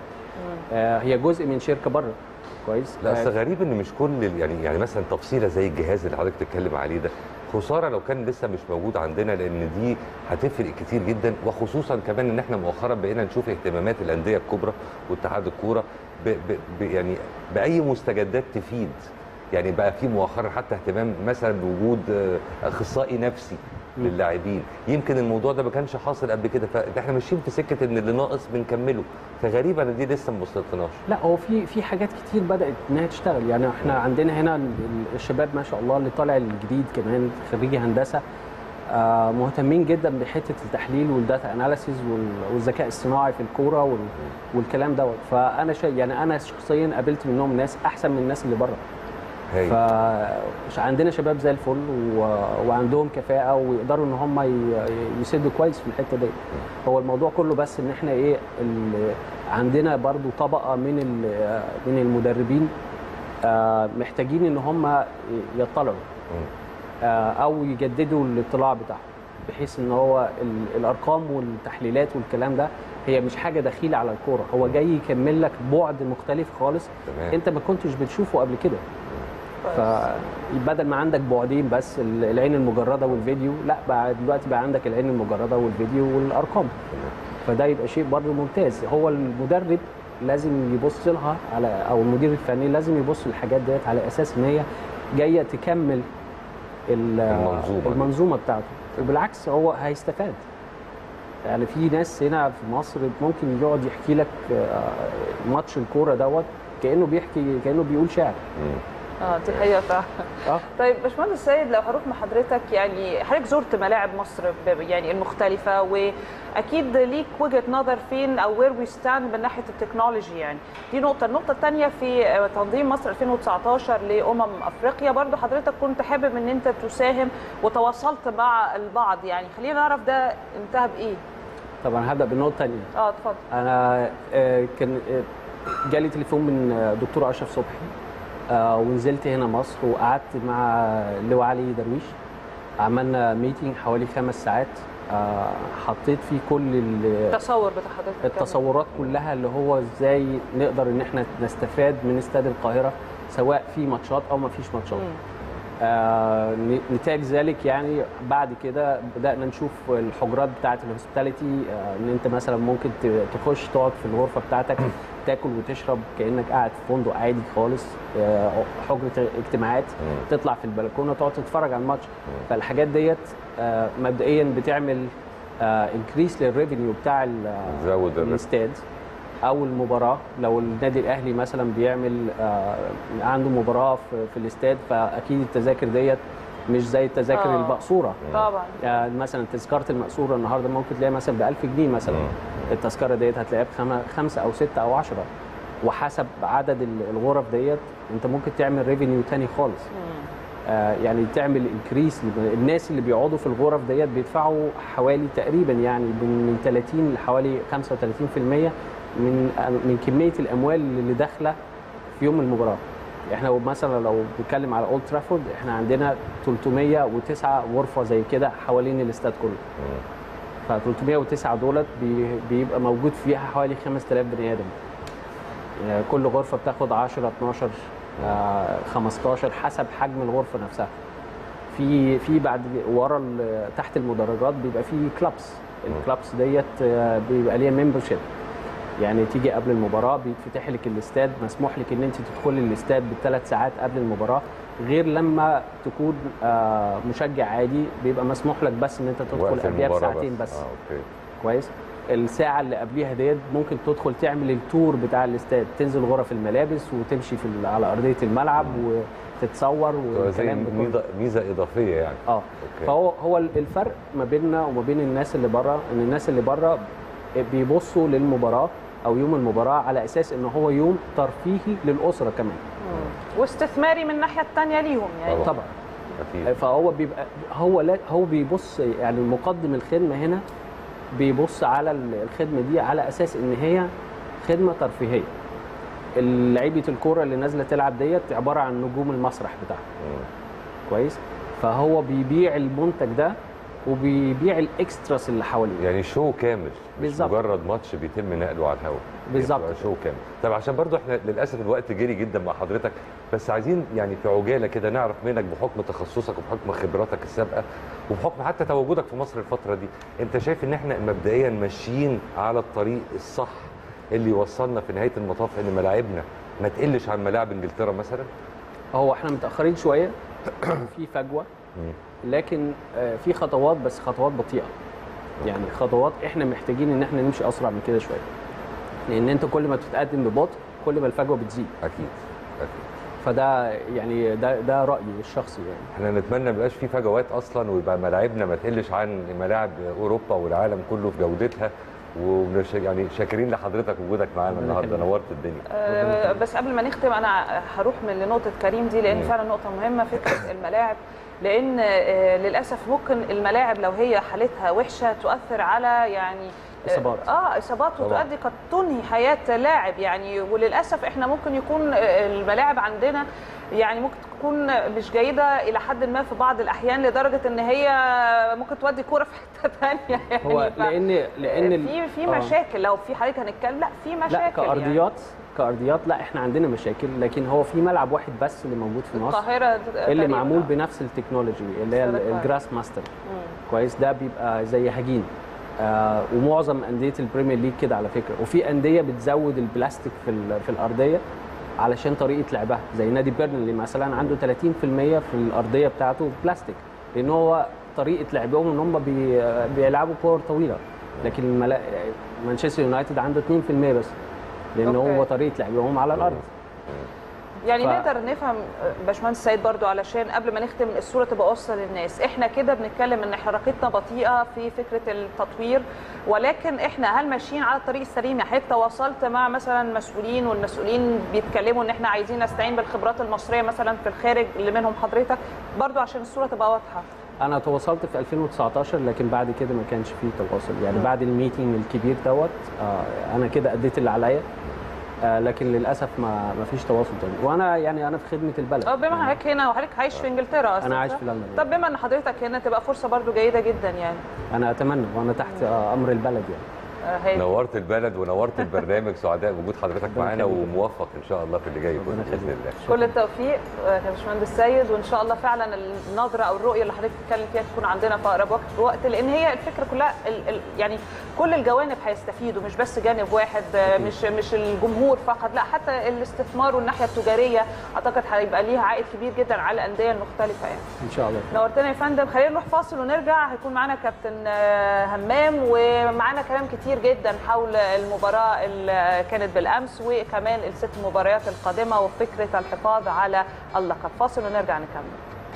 آه، هي جزء من شركه بره كويس لا آه، اصل غريب ان مش كل ال- يعني يعني مثلا تفصيله زي الجهاز اللي حضرتك بتتكلم عليه ده خساره لو كان لسه مش موجود عندنا لان دي هتفرق كتير جدا وخصوصا كمان ان احنا مؤخرا بقينا نشوف اهتمامات الانديه الكبرى واتحاد الكوره ب ب ب يعني باي مستجدات تفيد يعني بقى في مؤخرا حتى اهتمام مثلا بوجود آه، اخصائي نفسي للاعبين يمكن الموضوع ده ما كانش حاصل قبل كده فاحنا ماشيين في سكه ان اللي ناقص بنكمله فغريبه ان دي لسه ما وصلتناش لا هو في في حاجات كتير بدات انها تشتغل يعني احنا عندنا هنا ال- ال- الشباب ما شاء الله اللي طالع الجديد كمان خريجي هندسه آه، مهتمين جدا بحته التحليل والداتا اناليسيز والذكاء الصناعي في الكوره وال- والكلام دوت فانا شايف يعني انا شخصيا قابلت منهم ناس احسن من الناس اللي بره هاي. فعندنا شباب زي الفل و... وعندهم كفاءه ويقدروا ان هم ي... يسدوا كويس في الحته دي هو الموضوع كله بس ان احنا ايه ال... عندنا برضو طبقه من ال... من المدربين آه، محتاجين ان هم يطلعوا آه، او يجددوا الاطلاع بتاعهم بحيث ان هو ال- الارقام والتحليلات والكلام ده هي مش حاجه دخيله على الكوره هو جاي يكمل لك بعد مختلف خالص تمام. انت ما كنتش بتشوفه قبل كده فبدل ما عندك بعدين بس ال- العين المجرده والفيديو لا بقى دلوقتي بقى عندك العين المجرده والفيديو والارقام فده يبقى شيء برضه ممتاز هو المدرب لازم يبص لها على او المدير الفني لازم يبص للحاجات ديت على اساس ان هي جايه تكمل ال- المنظومة دي. المنظومه بتاعته وبالعكس هو هيستفاد يعني في ناس هنا في مصر ممكن يقعد يحكي لك آه، ماتش الكوره دوت كانه بيحكي كانه بيقول شعر اه دي حقيقه فعلا اه طيب باشمهندس سيد لو هروح مع حضرتك يعني حضرتك زرت ملاعب مصر ب- يعني المختلفه واكيد ليك وجهه نظر فين او وير وي ستاند من ناحيه التكنولوجي يعني دي نقطه النقطه الثانيه في تنظيم مصر 2019 لامم افريقيا برضو حضرتك كنت حابب ان انت تساهم وتواصلت مع البعض يعني خلينا نعرف ده انتهى بايه طبعا هبدا بالنقطه الثانيه اه اتفضل انا آه، كان آه، جالي تليفون من آه، دكتور اشرف صبحي آه، ونزلت هنا مصر وقعدت مع اللواء علي درويش عملنا ميتنج حوالي خمس ساعات آه، حطيت فيه كل ال- التصور بتاع حضرتك كمان. التصورات كلها اللي هو ازاي نقدر ان احنا نستفاد من استاد القاهره سواء في ماتشات او ما فيش ماتشات آه ن- نتاج ذلك يعني بعد كده بدانا نشوف الحجرات بتاعه الهوسبيتاليتي آه ان انت مثلا ممكن ت- تخش تقعد في الغرفه بتاعتك تاكل وتشرب كانك قاعد في فندق عادي خالص آه حجره اجتماعات تطلع في البلكونه تقعد تتفرج على الماتش فالحاجات ديت آه مبدئيا بتعمل انكريس للريفينيو بتاع ال- زود الريفينيو. الاستاد او المباراه لو النادي الاهلي مثلا بيعمل آه، عنده مباراه في, في الاستاد فاكيد التذاكر ديت مش زي التذاكر آه. المقصوره طبعا يعني مثلا تذكره المقصوره النهارده ممكن تلاقيها مثلا ب 1000 جنيه مثلا التذكره ديت هتلاقيها بخمسه او سته او 10 وحسب عدد ال- الغرف ديت انت ممكن تعمل ريفينيو تاني خالص آه، يعني تعمل انكريس الناس اللي بيقعدوا في الغرف ديت بيدفعوا حوالي تقريبا يعني من من 30 لحوالي 35% من من كميه الاموال اللي داخله في يوم المباراه احنا مثلا لو بنتكلم على اولد ترافورد احنا عندنا 309 غرفه زي كده حوالين الاستاد كله ف 309 دولت بي- بيبقى موجود فيها حوالي 5000 بني ادم يعني كل غرفه بتاخد 10 12 آه، 15 حسب حجم الغرفه نفسها في في بعد ورا ال- تحت المدرجات بيبقى في كلابس الكلابس ديت آه، بيبقى ليها ممبرشيب يعني تيجي قبل المباراه بيتفتح لك الاستاد مسموح لك ان انت تدخلي الاستاد بالثلاث ساعات قبل المباراه غير لما تكون آه، مشجع عادي بيبقى مسموح لك بس ان انت تدخل وقت قبلها المباراة بساعتين بس, اه اوكي كويس الساعه اللي قبليها ديت ممكن تدخل تعمل التور بتاع الاستاد تنزل غرف الملابس وتمشي في ال- على ارضيه الملعب وتتصور تبقى زي والكلام ده كله. ميزه ميزه اضافيه يعني اه أوكي. فهو هو الفرق ما بيننا وما بين الناس اللي بره ان الناس اللي بره بيبصوا للمباراه او يوم المباراه على اساس ان هو يوم ترفيهي للاسره كمان واستثماري من الناحيه الثانيه ليهم يعني طبعا اكيد فهو بيبقى هو لا هو بيبص يعني مقدم الخدمه هنا بيبص على الخدمه دي على اساس ان هي خدمه ترفيهيه لعيبه الكوره اللي نازله تلعب ديت عباره عن نجوم المسرح بتاعها كويس فهو بيبيع المنتج ده وبيبيع الاكستراس اللي حواليه يعني شو كامل مش بالظبط. مجرد ماتش بيتم نقله على الهواء بالظبط. يبقى شو كامل طب عشان برضو احنا للاسف الوقت جري جدا مع حضرتك بس عايزين يعني في عجاله كده نعرف منك بحكم تخصصك وبحكم خبراتك السابقه وبحكم حتى تواجدك في مصر الفتره دي انت شايف ان احنا مبدئيا ماشيين على الطريق الصح اللي يوصلنا في نهايه المطاف ان ملاعبنا ما تقلش عن ملاعب انجلترا مثلا هو احنا متاخرين شويه وفي فجوه لكن آه، في خطوات بس خطوات بطيئه يعني خطوات احنا محتاجين ان احنا نمشي اسرع من كده شويه لان انت كل ما بتتقدم ببطء كل ما الفجوه بتزيد اكيد اكيد فده يعني ده ده رايي الشخصي يعني احنا نتمنى ما يبقاش في فجوات اصلا ويبقى ملاعبنا ما تقلش عن ملاعب اوروبا والعالم كله في جودتها ومش يعني شاكرين لحضرتك وجودك معانا النهارده نورت الدنيا آه، بس قبل ما نختم انا هروح من لنقطه كريم دي لان مم. فعلا نقطه مهمه فكره الملاعب لان آه، للاسف ممكن الملاعب لو هي حالتها وحشه تؤثر على يعني آه، إصابات. اه اصابات طبعاً. وتؤدي قد تنهي حياه لاعب يعني وللاسف احنا ممكن يكون آه، الملاعب عندنا يعني ممكن تكون مش جيده الى حد ما في بعض الاحيان لدرجه ان هي ممكن تودي كوره في حته ثانيه يعني هو ف- لان لان ال- في في آه. مشاكل لو في حضرتك هنتكلم لا في مشاكل لا يعني. كارضيات كارضيات لا احنا عندنا مشاكل لكن هو في ملعب واحد بس اللي موجود في مصر القاهره اللي تقريباً. معمول بنفس التكنولوجي اللي هي استراتيجي. الجراس ماستر كويس ده بيبقى زي هجين آه ومعظم انديه البريمير ليج كده على فكره وفي انديه بتزود البلاستيك في ال- في الارضيه علشان طريقه لعبها زي نادي بيرنلي مثلا عنده 30% في الارضيه بتاعته بلاستيك لان هو طريقه لعبهم ان هم بي بيلعبوا كور طويله لكن الملا... مانشستر يونايتد عنده 2% بس لان أوكي. هو طريقه لعبهم على الارض يعني ف- نقدر نفهم آه، باشمهندس سيد برضو علشان قبل ما نختم الصوره تبقى واصله للناس احنا كده بنتكلم ان حركتنا بطيئه في فكره التطوير ولكن احنا هل ماشيين على الطريق السليم يعني حضرتك تواصلت مع مثلا مسؤولين والمسؤولين بيتكلموا ان احنا عايزين نستعين بالخبرات المصريه مثلا في الخارج اللي منهم حضرتك برضو عشان الصوره تبقى واضحه انا تواصلت في 2019 لكن بعد كده ما كانش فيه تواصل يعني بعد الميتنج الكبير دوت آه، انا كده اديت اللي عليا آه، لكن للاسف ما ما فيش تواصل تاني وانا يعني انا في خدمه البلد اه بما حضرتك هنا وحضرتك عايش في انجلترا اصلا انا عايش صح؟ في لندن طب بما ان حضرتك هنا تبقى فرصه برضو جيده جدا يعني انا اتمنى وانا تحت آه، امر البلد يعني آه، هاي. نورت البلد ونورت البرنامج سعداء بوجود حضرتك ربنا معانا يخليك. وموفق ان شاء الله في اللي جاي كله باذن الله كل التوفيق آه، يا باشمهندس سيد وان شاء الله فعلا النظره او الرؤيه اللي حضرتك بتتكلم فيها تكون عندنا في اقرب وقت وقت لان هي الفكره كلها ال ال يعني كل الجوانب هيستفيدوا مش بس جانب واحد آه، مش مش الجمهور فقط لا حتى الاستثمار والناحيه التجاريه اعتقد هيبقى ليها عائد كبير جدا على الانديه المختلفه يعني ان شاء الله نورتنا يا فندم خلينا نروح فاصل ونرجع هيكون معانا كابتن آه، همام ومعانا كلام كتير جدا حول المباراه اللي كانت بالامس وكمان الست مباريات القادمه وفكره الحفاظ على اللقب فاصل ونرجع نكمل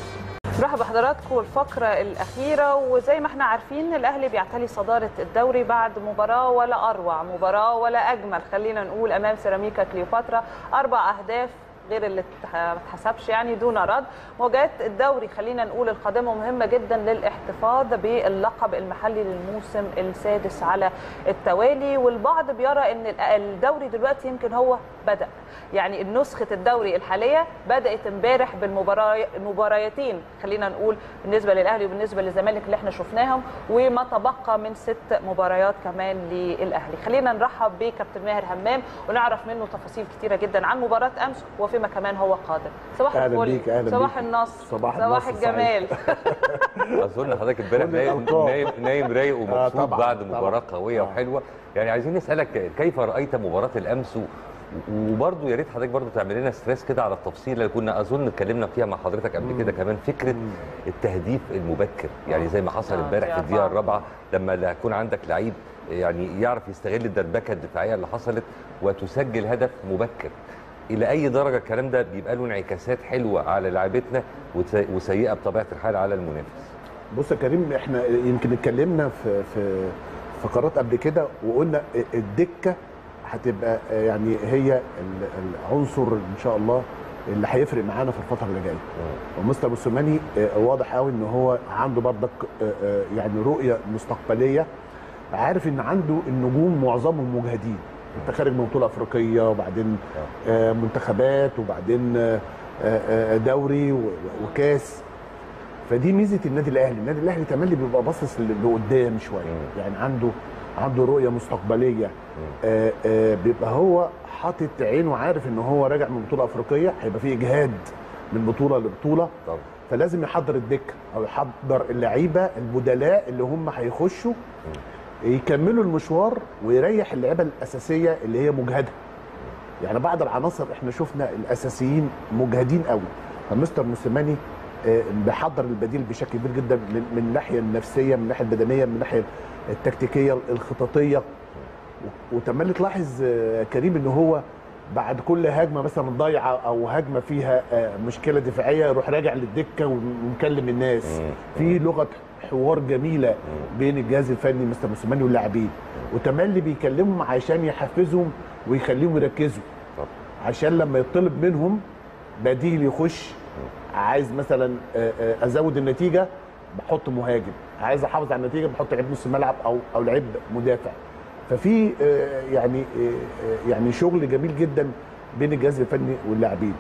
نرحب بحضراتكم الفقرة الأخيرة وزي ما احنا عارفين الأهلي بيعتلي صدارة الدوري بعد مباراة ولا أروع مباراة ولا أجمل خلينا نقول أمام سيراميكا كليوباترا أربع أهداف غير اللي اتح- ما اتحسبش يعني دون رد مواجهات الدوري خلينا نقول القادمه مهمه جدا للاحتفاظ باللقب المحلي للموسم السادس على التوالي والبعض بيرى ان ال- الدوري دلوقتي يمكن هو بدا يعني نسخه الدوري الحاليه بدات امبارح بالمباريتين خلينا نقول بالنسبه للاهلي وبالنسبه للزمالك اللي احنا شفناهم وما تبقى من ست مباريات كمان للاهلي خلينا نرحب بكابتن ماهر همام ونعرف منه تفاصيل كتيره جدا عن مباراه امس وفيما كمان هو قادم صباح أهلا الفل بيك، أهلا صباح بيك. النصر صباح صباح النصر الجمال اظن حضرتك امبارح كل نايم الألقاب. نايم نايم رايق ومبسوط طبعاً، بعد طبعاً. مباراه قويه آه. وحلوه يعني عايزين نسالك كيف رايت مباراه الامس و- وبرضه يا ريت حضرتك برضه تعمل لنا ستريس كده على التفصيل اللي كنا اظن اتكلمنا فيها مع حضرتك قبل كده كمان فكره التهديف المبكر يعني زي ما حصل آه، امبارح دي في الدقيقه أربعة. الرابعه لما لا يكون عندك لعيب يعني يعرف يستغل الدربكه الدفاعيه اللي حصلت وتسجل هدف مبكر الى اي درجه الكلام ده بيبقى له انعكاسات حلوه على لعيبتنا وت- وسيئه بطبيعه الحال على المنافس بص يا كريم احنا يمكن اتكلمنا في في فقرات قبل كده وقلنا الدكه هتبقى يعني هي ال- العنصر ان شاء الله اللي هيفرق معانا في الفتره اللي جايه ومستر موسيماني آه، واضح قوي ان هو عنده بردك آه، آه، يعني رؤيه مستقبليه عارف ان عنده النجوم معظمهم مجهدين انت خارج من بطوله افريقيه وبعدين آه، منتخبات وبعدين آه، آه، دوري و- و- وكاس فدي ميزه النادي الاهلي النادي الاهلي تملي بيبقى باصص ل- لقدام شويه يعني عنده عنده رؤيه مستقبليه آه آه بيبقى هو حاطط عينه عارف ان هو راجع من بطوله افريقيه هيبقى فيه اجهاد من بطوله لبطوله طبعا فلازم يحضر الدكه او يحضر اللعيبه البدلاء اللي هم هيخشوا يكملوا المشوار ويريح اللعيبه الاساسيه اللي هي مجهده يعني بعض العناصر احنا شفنا الاساسيين مجهدين قوي فمستر موسيماني آه، بيحضر البديل بشكل كبير جدا من من الناحيه النفسيه من الناحيه البدنيه من الناحيه التكتيكيه الخططيه و- وتملي تلاحظ آه، كريم ان هو بعد كل هجمه مثلا ضايعه او هجمه فيها آه، مشكله دفاعيه يروح راجع للدكه ومكلم الناس في لغه حوار جميله بين الجهاز الفني مستر موسيماني واللاعبين وتملي بيكلمهم عشان يحفزهم ويخليهم يركزوا عشان لما يطلب منهم بديل يخش عايز مثلا آه، آه، ازود النتيجه بحط مهاجم عايز احافظ على النتيجه بحط لعيب نص ملعب او او لعيب مدافع ففي آه، يعني آه، آه، يعني شغل جميل جدا بين الجهاز الفني واللاعبين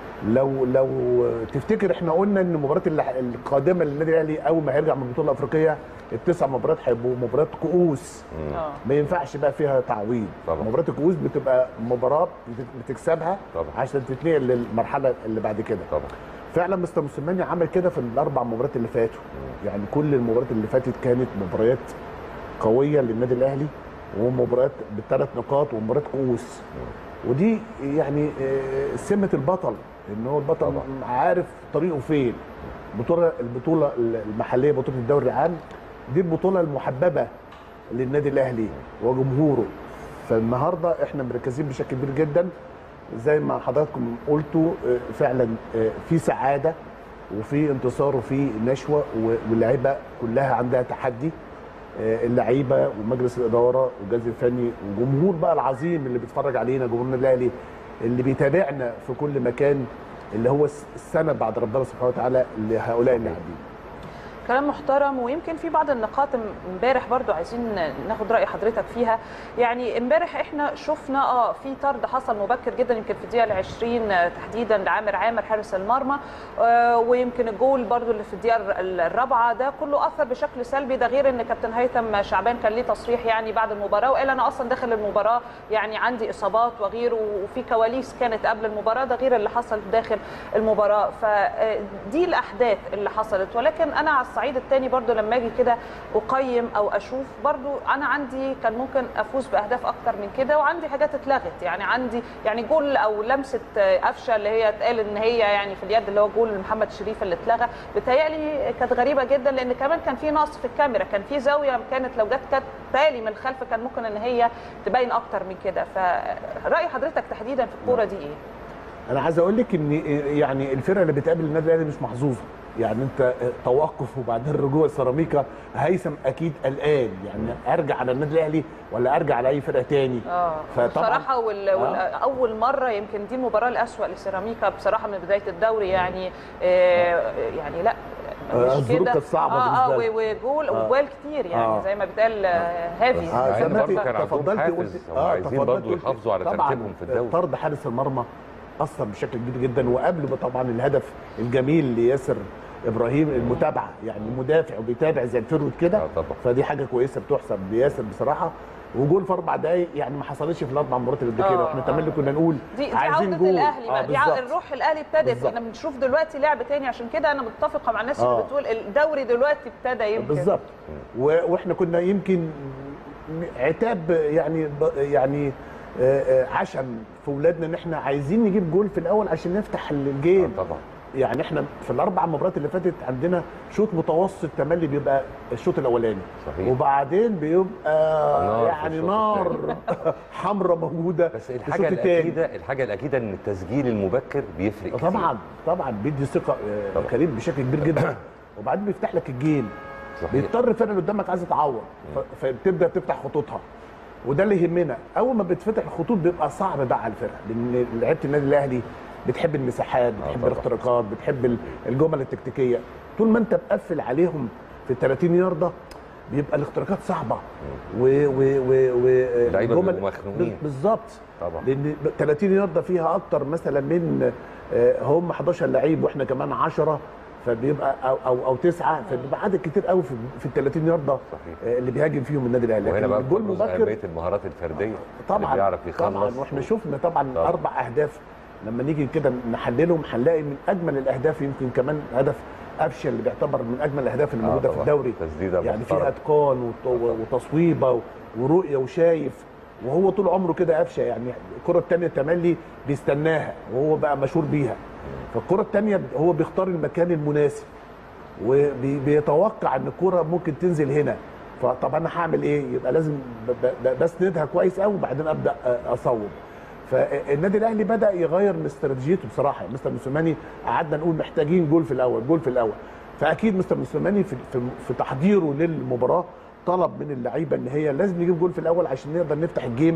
لو لو تفتكر احنا قلنا ان المباريات اللي- القادمه للنادي الاهلي اول ما هيرجع من البطوله الافريقيه التسع مباريات هيبقوا مباريات كؤوس آه. ما ينفعش بقى فيها تعويض طبعا. مباراه الكؤوس بتبقى مباراه بت- بتكسبها طبعا. عشان تتنقل للمرحله اللي بعد كده طبعا فعلا مستر موسيماني عمل كده في الاربع مباريات اللي فاتوا يعني كل المباريات اللي فاتت كانت مباريات قويه للنادي الاهلي ومباريات بالثلاث نقاط ومباريات كؤوس ودي يعني آه، سمه البطل ان هو البطل طبعا. عارف طريقه فين البطوله البطوله المحليه بطوله الدوري العام دي البطوله المحببه للنادي الاهلي وجمهوره فالنهارده احنا مركزين بشكل كبير جدا زي ما حضراتكم قلتوا آه، فعلا آه، في سعاده وفي انتصار وفي نشوه و- واللعيبه كلها عندها تحدي آه، اللعيبه ومجلس الاداره والجهاز الفني والجمهور بقى العظيم اللي بيتفرج علينا جمهور النادي الاهلي اللي بيتابعنا في كل مكان اللي هو الس- السند بعد ربنا سبحانه وتعالى لهؤلاء اللاعبين كلام محترم ويمكن في بعض النقاط امبارح برضو عايزين ناخد راي حضرتك فيها يعني امبارح احنا شفنا اه في طرد حصل مبكر جدا يمكن في الدقيقه 20 تحديدا لعامر عامر حارس المرمى آه ويمكن الجول برضو اللي في الدقيقه الرابعه ده كله اثر بشكل سلبي ده غير ان كابتن هيثم شعبان كان ليه تصريح يعني بعد المباراه وقال انا اصلا داخل المباراه يعني عندي اصابات وغيره وفي كواليس كانت قبل المباراه ده غير اللي حصل داخل المباراه فدي الاحداث اللي حصلت ولكن انا على الصعيد الثاني برضو لما اجي كده اقيم او اشوف برضو انا عندي كان ممكن افوز باهداف اكتر من كده وعندي حاجات اتلغت يعني عندي يعني جول او لمسه قفشه اللي هي اتقال ان هي يعني في اليد اللي هو جول محمد شريف اللي اتلغى بتهيألي كانت غريبه جدا لان كمان كان في نقص في الكاميرا كان في زاويه كانت لو جت كانت تالي من الخلف كان ممكن ان هي تبين اكتر من كده فراي حضرتك تحديدا في الكوره دي ايه؟ انا عايز اقول لك ان يعني الفرقه اللي بتقابل النادي الاهلي مش محظوظه يعني انت توقف وبعدين رجوع السيراميكا هيثم اكيد قلقان يعني ارجع على النادي الاهلي ولا ارجع على اي فرقه تاني اه فطبعا بصراحه وال... آه. وال... اول مره يمكن دي المباراه الاسوأ لسيراميكا بصراحه من بدايه الدوري يعني آه يعني لا آه، مش الظروف كده كانت صعبة اه اه بالنسبة و- وجول آه. وجوال كتير يعني آه. زي ما بيتقال آه، هافي آه، يعني زي ما برضه انت كان عندهم تفضلت حافز قلت هم عايزين تفضلت برضه قلت يحافظوا على طبعا ترتيبهم في الدوري طرد حارس المرمى اثر بشكل كبير جدا وقبل ما طبعا الهدف الجميل لياسر ابراهيم المتابعه يعني مدافع وبيتابع زي الفيرود كده آه، طبعا. فدي حاجه كويسه بتحسب لياسر بصراحه وجول في اربع دقائق يعني ما حصلش في الاربع مرات اللي قبل كده آه، واحنا آه. تملي كنا نقول دي دي عايزين عوده جول الاهلي آه بقى دي ع- بالظبط. الروح الاهلي ابتدت بالظبط. احنا بنشوف دلوقتي لعب تاني عشان كده انا متفقه مع الناس آه. اللي بتقول الدوري دلوقتي ابتدى يمكن بالظبط و- واحنا كنا يمكن عتاب يعني ب- يعني آه، آه، عشم في اولادنا ان احنا عايزين نجيب جول في الاول عشان نفتح الجيم طبعا يعني احنا في الاربع مباريات اللي فاتت عندنا شوط متوسط تملي بيبقى الشوط الاولاني صحيح. وبعدين بيبقى نار في يعني الشوط نار حمراء موجوده بس في الحاجه الشوط التاني الاكيده الحاجه الاكيده ان التسجيل المبكر بيفرق كتير. طبعا طبعا بيدي ثقه آه، طبعا. كريم بشكل كبير جدا وبعدين بيفتح لك الجيم صحيح. بيضطر الفرقه اللي قدامك عايزه تعوض ف- فبتبدا تفتح خطوطها وده اللي يهمنا اول ما بتفتح الخطوط بيبقى صعب بقى على الفرقه لان لعيبه النادي الاهلي بتحب المساحات بتحب طبعا. الاختراقات بتحب ال- الجمل التكتيكيه طول ما انت مقفل عليهم في 30 يارده بيبقى الاختراقات صعبه و و و و اللعيبة الجمل- بيبقوا مخنوقين. بالظبط طبعا لان 30 يارده فيها اكتر مثلا من آه، هم 11 لعيب واحنا كمان 10 فبيبقى او او, أو تسعه فبيبقى عدد كتير قوي في في ال 30 يارده صحيح. آه، اللي بيهاجم فيهم النادي الاهلي وهنا لكن بقى الجول بتبرز مبكر اهميه المهارات الفرديه اللي طبعا بيعرف يخلص طبعا واحنا شفنا طبعا طبعا. اربع اهداف لما نيجي كده نحللهم هنلاقي من اجمل الاهداف يمكن كمان هدف قفشه اللي بيعتبر من اجمل الاهداف اللي آه موجوده في طبعاً. الدوري تسديده يعني محترمة. فيها اتقان وت- وتصويبه و- ورؤيه وشايف وهو طول عمره كده قفشه يعني الكره الثانيه تملي بيستناها وهو بقى مشهور بيها فالكره الثانيه هو بيختار المكان المناسب وبيتوقع ان الكره ممكن تنزل هنا فطب انا هعمل ايه يبقى لازم ب- ب- بسندها كويس قوي وبعدين ابدا اصوب فالنادي الاهلي بدا يغير من استراتيجيته بصراحه مستر موسيماني قعدنا نقول محتاجين جول في الاول جول في الاول فاكيد مستر موسيماني في, في, في تحضيره للمباراه طلب من اللعيبه ان هي لازم نجيب جول في الاول عشان نقدر نفتح الجيم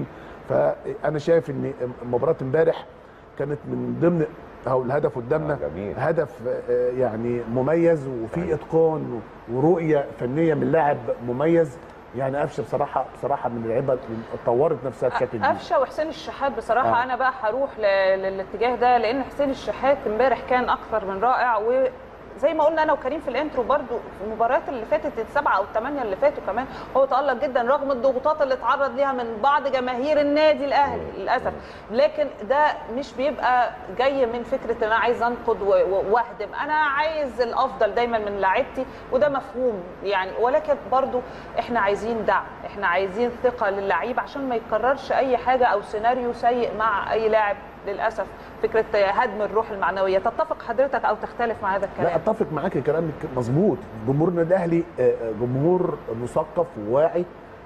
فانا شايف ان مباراه امبارح كانت من ضمن اهو الهدف قدامنا آه، جميل. هدف آه، يعني مميز وفي اتقان ورؤيه فنيه من لاعب مميز يعني قفشه بصراحه بصراحه من اللعيبه اللي طورت نفسها بشكل كبير قفشه وحسين الشحات بصراحه آه. آه. انا بقى هروح ل- للاتجاه ده لان حسين الشحات امبارح كان اكثر من رائع وزي ما قلنا انا وكريم في الانترو برضو في المباريات اللي فاتت السبعه او الثمانيه اللي فاتوا كمان هو تالق جدا رغم الضغوطات اللي اتعرض ليها من بعض جماهير النادي الاهلي للاسف لكن ده مش بيبقى جاي من فكره ان انا عايز انقد و- و- واهدم انا عايز الافضل دايما من لاعيبتي وده مفهوم يعني ولكن برضو احنا عايزين دعم احنا عايزين ثقه للعيب عشان ما يتكررش اي حاجه او سيناريو سيء مع اي لاعب للاسف فكره هدم الروح المعنويه تتفق حضرتك او تختلف مع هذا لا الكلام اتفق معاك كلامك مظبوط جمهور النادي الاهلي آه، آه، جمهور مثقف وواعي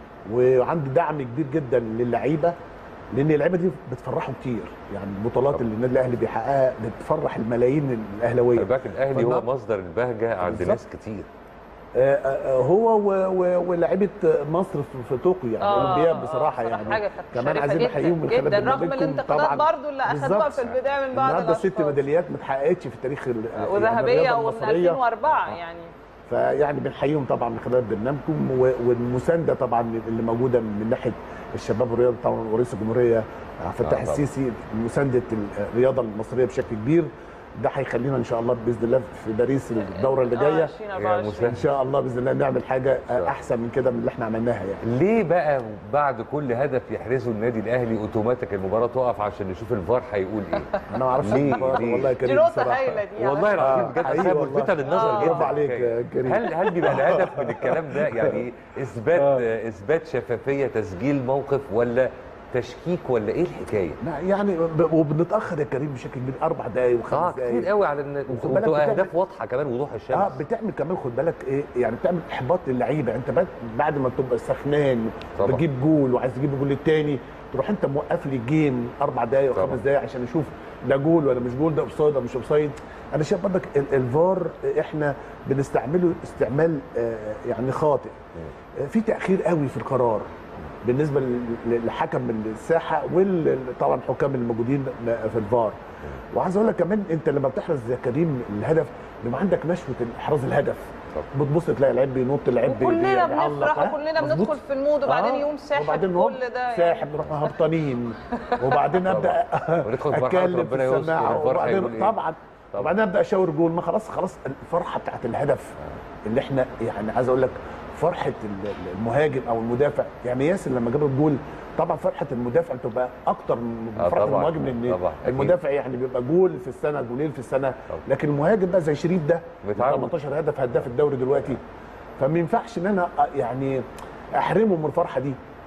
وعنده دعم كبير جدا للعيبه لان اللعيبه دي بتفرحوا كتير يعني البطولات اللي النادي الاهلي بيحققها بتفرح الملايين الاهلاويه خلي بالك الاهلي هو فالنهار- مصدر البهجه عند بالظبط. ناس كتير آه، آه، هو و- و- ولاعيبه مصر في- في طوكيو يعني آه، اولمبياد بصراحه آه، يعني حاجة كانت كمان شريفة عايزين جداً، نحييهم من جداً، خلال رغم برنامجكم الانتقادات طبعاً. برضو اللي أخدوها بالظبط. في البداية من بعض النهارده ست الأشخاص. ميداليات ما اتحققتش في تاريخ ال- يعني وذهبيه الرياضة ومن المصرية. 2004 يعني فيعني بنحييهم طبعا من خلال برنامجكم و- والمسانده طبعا اللي موجوده من ناحيه الشباب والرياضه طبعا ورئيس الجمهوريه عبد الفتاح طبعاً. السيسي مسانده الرياضه المصريه بشكل كبير ده هيخلينا ان شاء الله باذن الله في باريس الدوره اللي آه، جايه 2024. ان شاء الله باذن الله نعمل حاجه احسن من كده من اللي احنا عملناها يعني ليه بقى بعد كل هدف يحرزه النادي الاهلي اوتوماتيك المباراه تقف عشان نشوف الفار هيقول ايه انا ما اعرفش ليه؟ الفار ليه؟ والله يا دي كريم نقطه بصراحه هايله دي والله العظيم آه، بجد حقيقي حاجه والله. ملفته للنظر آه. جدا برافو عليك يا كريم. هل هل بيبقى الهدف من الكلام ده يعني اثبات اثبات شفافيه تسجيل موقف ولا تشكيك ولا ايه الحكايه؟ لا يعني ب- وبنتاخر يا كريم بشكل كبير اربع دقائق اه وخمس كتير دقائق قوي على ان وخد بالك وتبقى بتعمل- اهداف واضحه كمان وضوح الشمس اه بتعمل كمان خد بالك ايه يعني بتعمل احباط للعيبه انت بعد- بعد ما تبقى سخنان طبعا. بتجيب جول وعايز تجيب الجول الثاني تروح انت موقف لي الجيم اربع دقائق طبعا. وخمس دقائق عشان نشوف ده جول ولا مش جول ده اوفسايد ولا مش اوفسايد انا شايف برضك ال- الفار احنا بنستعمله استعمال آه، يعني خاطئ آه، في تاخير قوي في القرار بالنسبه لل- لحكم الساحه وطبعا الحكام الموجودين في الفار وعايز اقول لك كمان انت لما بتحرز يا كريم الهدف بيبقى عندك نشوه احراز الهدف بتبص تلاقي اللعيب بينط اللعيب بي- وكلنا بيعلق. بنفرح ها؟ وكلنا مظبوط؟ بندخل في المود وبعدين آه، يقوم ساحب وبعدين هوب كل ده يعني. ساحب نروح هبطانين وبعدين ابدا وندخل في مرحلة اتكلم في ربنا يستر السماعه الفرحة يقول وبعدين إيه؟ طبعا طبعاً. وبعدين ابدا اشاور جول ما خلاص خلاص الفرحه بتاعت الهدف اللي احنا يعني عايز اقول لك فرحه ال- ال- المهاجم او المدافع يعني ياسر لما جاب الجول طبعا فرحه المدافع بتبقى اكتر من آه فرحه طبعاً، المهاجم لان طبعاً، أكيد. المدافع يعني بيبقى جول في السنه جولين في السنه طبعاً. لكن المهاجم بقى زي شريف ده متعود. 18 هدف هداف الدوري دلوقتي فما ينفعش ان انا يعني احرمه من الفرحه دي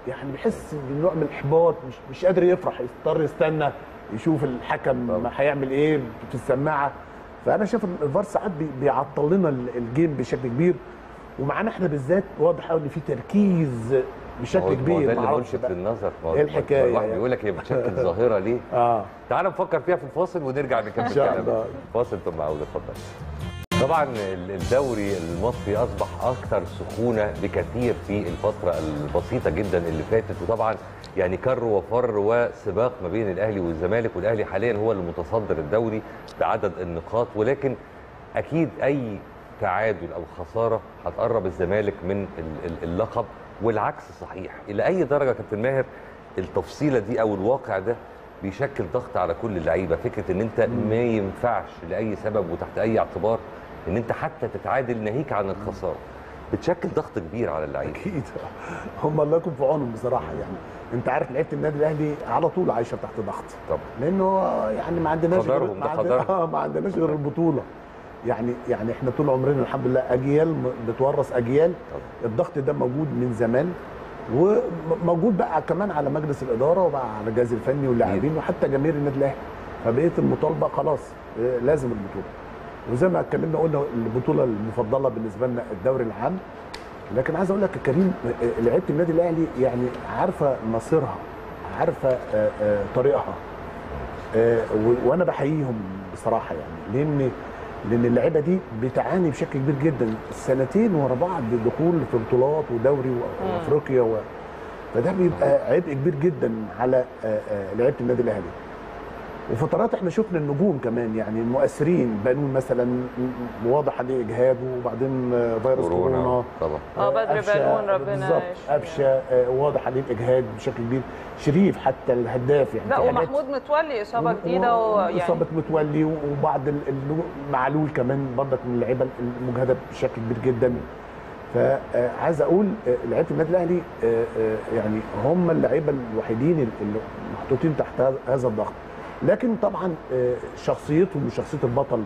يعني بيحس بنوع من الاحباط مش مش قادر يفرح يضطر يستنى يشوف الحكم ما هيعمل ايه في السماعه فانا شايف ان الفار ساعات بي- بيعطل لنا ال- الجيم بشكل كبير ومعانا احنا بالذات واضح قوي ان في تركيز ما هو- بشكل ما هو كبير ده اللي معرفش ملفت بقى. للنظر ما هو- ايه الحكايه ما الواحد يعني؟ بيقول لك هي بتشكل ظاهره ليه؟ اه تعال نفكر فيها في الفاصل ونرجع نكمل إن شاء كلامنا. الله. فاصل ثم عوده اتفضل طبعا ال- الدوري المصري اصبح اكثر سخونه بكثير في الفتره البسيطه جدا اللي فاتت وطبعا يعني كر وفر وسباق ما بين الاهلي والزمالك والاهلي حاليا هو المتصدر الدوري بعدد النقاط ولكن اكيد اي تعادل او خساره هتقرب الزمالك من ال- ال- اللقب والعكس صحيح الى اي درجه يا كابتن ماهر التفصيله دي او الواقع ده بيشكل ضغط على كل اللعيبه فكره ان انت ما ينفعش لاي سبب وتحت اي اعتبار ان انت حتى تتعادل ناهيك عن الخساره بتشكل ضغط كبير على اللعيبه اكيد هم الله يكون في عونهم بصراحه يعني انت عارف لعيبه النادي الاهلي على طول عايشه تحت ضغط طبعا لانه يعني ما عندناش غير قدرهم، ده ما, عند... قدرهم. آه ما عندناش غير البطوله يعني يعني احنا طول عمرنا الحمد لله اجيال م- بتورث اجيال الضغط ده موجود من زمان وموجود بقى كمان على مجلس الاداره وبقى على الجهاز الفني واللاعبين وحتى جماهير النادي الاهلي فبقيت المطالبه خلاص آه، لازم البطوله وزي ما اتكلمنا قلنا البطوله المفضله بالنسبه لنا الدوري العام لكن عايز اقول لك يا كريم آه، لعيبه النادي الاهلي يعني عارفه مصيرها عارفه آه، آه، طريقها آه، و- وانا بحييهم بصراحه يعني لان لان اللعيبه دي بتعاني بشكل كبير جدا سنتين ورا بعض دخول في بطولات ودوري و- وافريقيا و... فده بيبقى عبء كبير جدا على آه، آه، لعيبه النادي الاهلي وفترات احنا شفنا النجوم كمان يعني المؤثرين بنون مثلا م- م- واضح عليه اجهاد وبعدين آه، فيروس كورونا كورونا طبعا اه بدر قفشة، بنون ربنا بالظبط يشفيه. قفشه آه، واضح عليه الاجهاد بشكل كبير شريف حتى الهداف يعني لا في حاجات- ومحمود متولي اصابه جديده ويعني اصابه متولي وبعض ال- ال- معلول كمان برضك من اللعيبه المجهده بشكل كبير جدا فعايز اقول آه، لعيبه النادي الاهلي آه، آه، يعني هم اللعيبه الوحيدين اللي محطوطين تحت هذا- هذا الضغط لكن طبعا آه، شخصيتهم وشخصيه البطل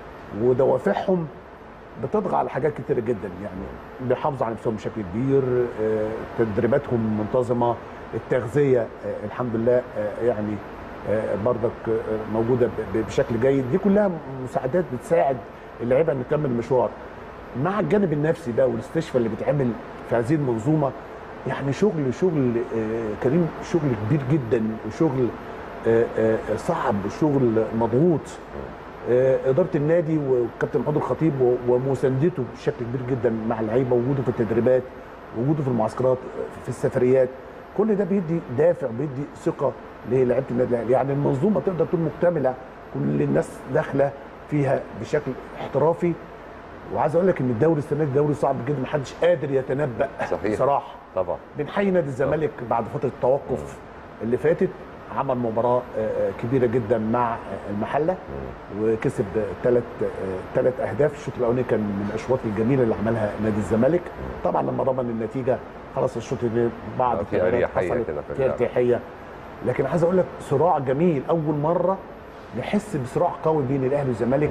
ودوافعهم بتطغى على حاجات كتير جدا يعني بيحافظوا على نفسهم بشكل كبير آه، تدريباتهم منتظمه التغذيه آه، الحمد لله آه، يعني آه، برضك آه، موجوده ب- ب- بشكل جيد دي كلها مساعدات بتساعد اللعيبه ان تكمل المشوار مع الجانب النفسي بقى والاستشفاء اللي بيتعمل في هذه المنظومه يعني شغل شغل آه، كريم شغل كبير جدا وشغل آه، آه، صعب وشغل مضغوط آه، اداره النادي والكابتن محمود الخطيب و- ومساندته بشكل كبير جدا مع اللعيبه وجوده في التدريبات وجوده في المعسكرات آه، في السفريات كل ده بيدي دافع بيدي ثقه للاعيبه النادي الاهلي يعني المنظومه تقدر تكون مكتمله كل الناس داخله فيها بشكل احترافي وعايز اقول لك ان الدوري السنه دي دوري صعب جدا محدش قادر يتنبا صحيح. بصراحه طبعا بنحيي نادي الزمالك بعد فتره التوقف اللي فاتت عمل مباراه آه، آه، كبيره جدا مع آه، المحله وكسب ثلاث ثلاث اهداف الشوط الاولاني كان من الاشواط الجميله اللي عملها نادي الزمالك طبعا لما ضمن النتيجه خلاص الشوط اللي بعد في التغييرات أريحية حصلت كده في في اللعب. ارتياحيه لكن عايز اقول لك صراع جميل اول مره نحس بصراع قوي بين الاهلي والزمالك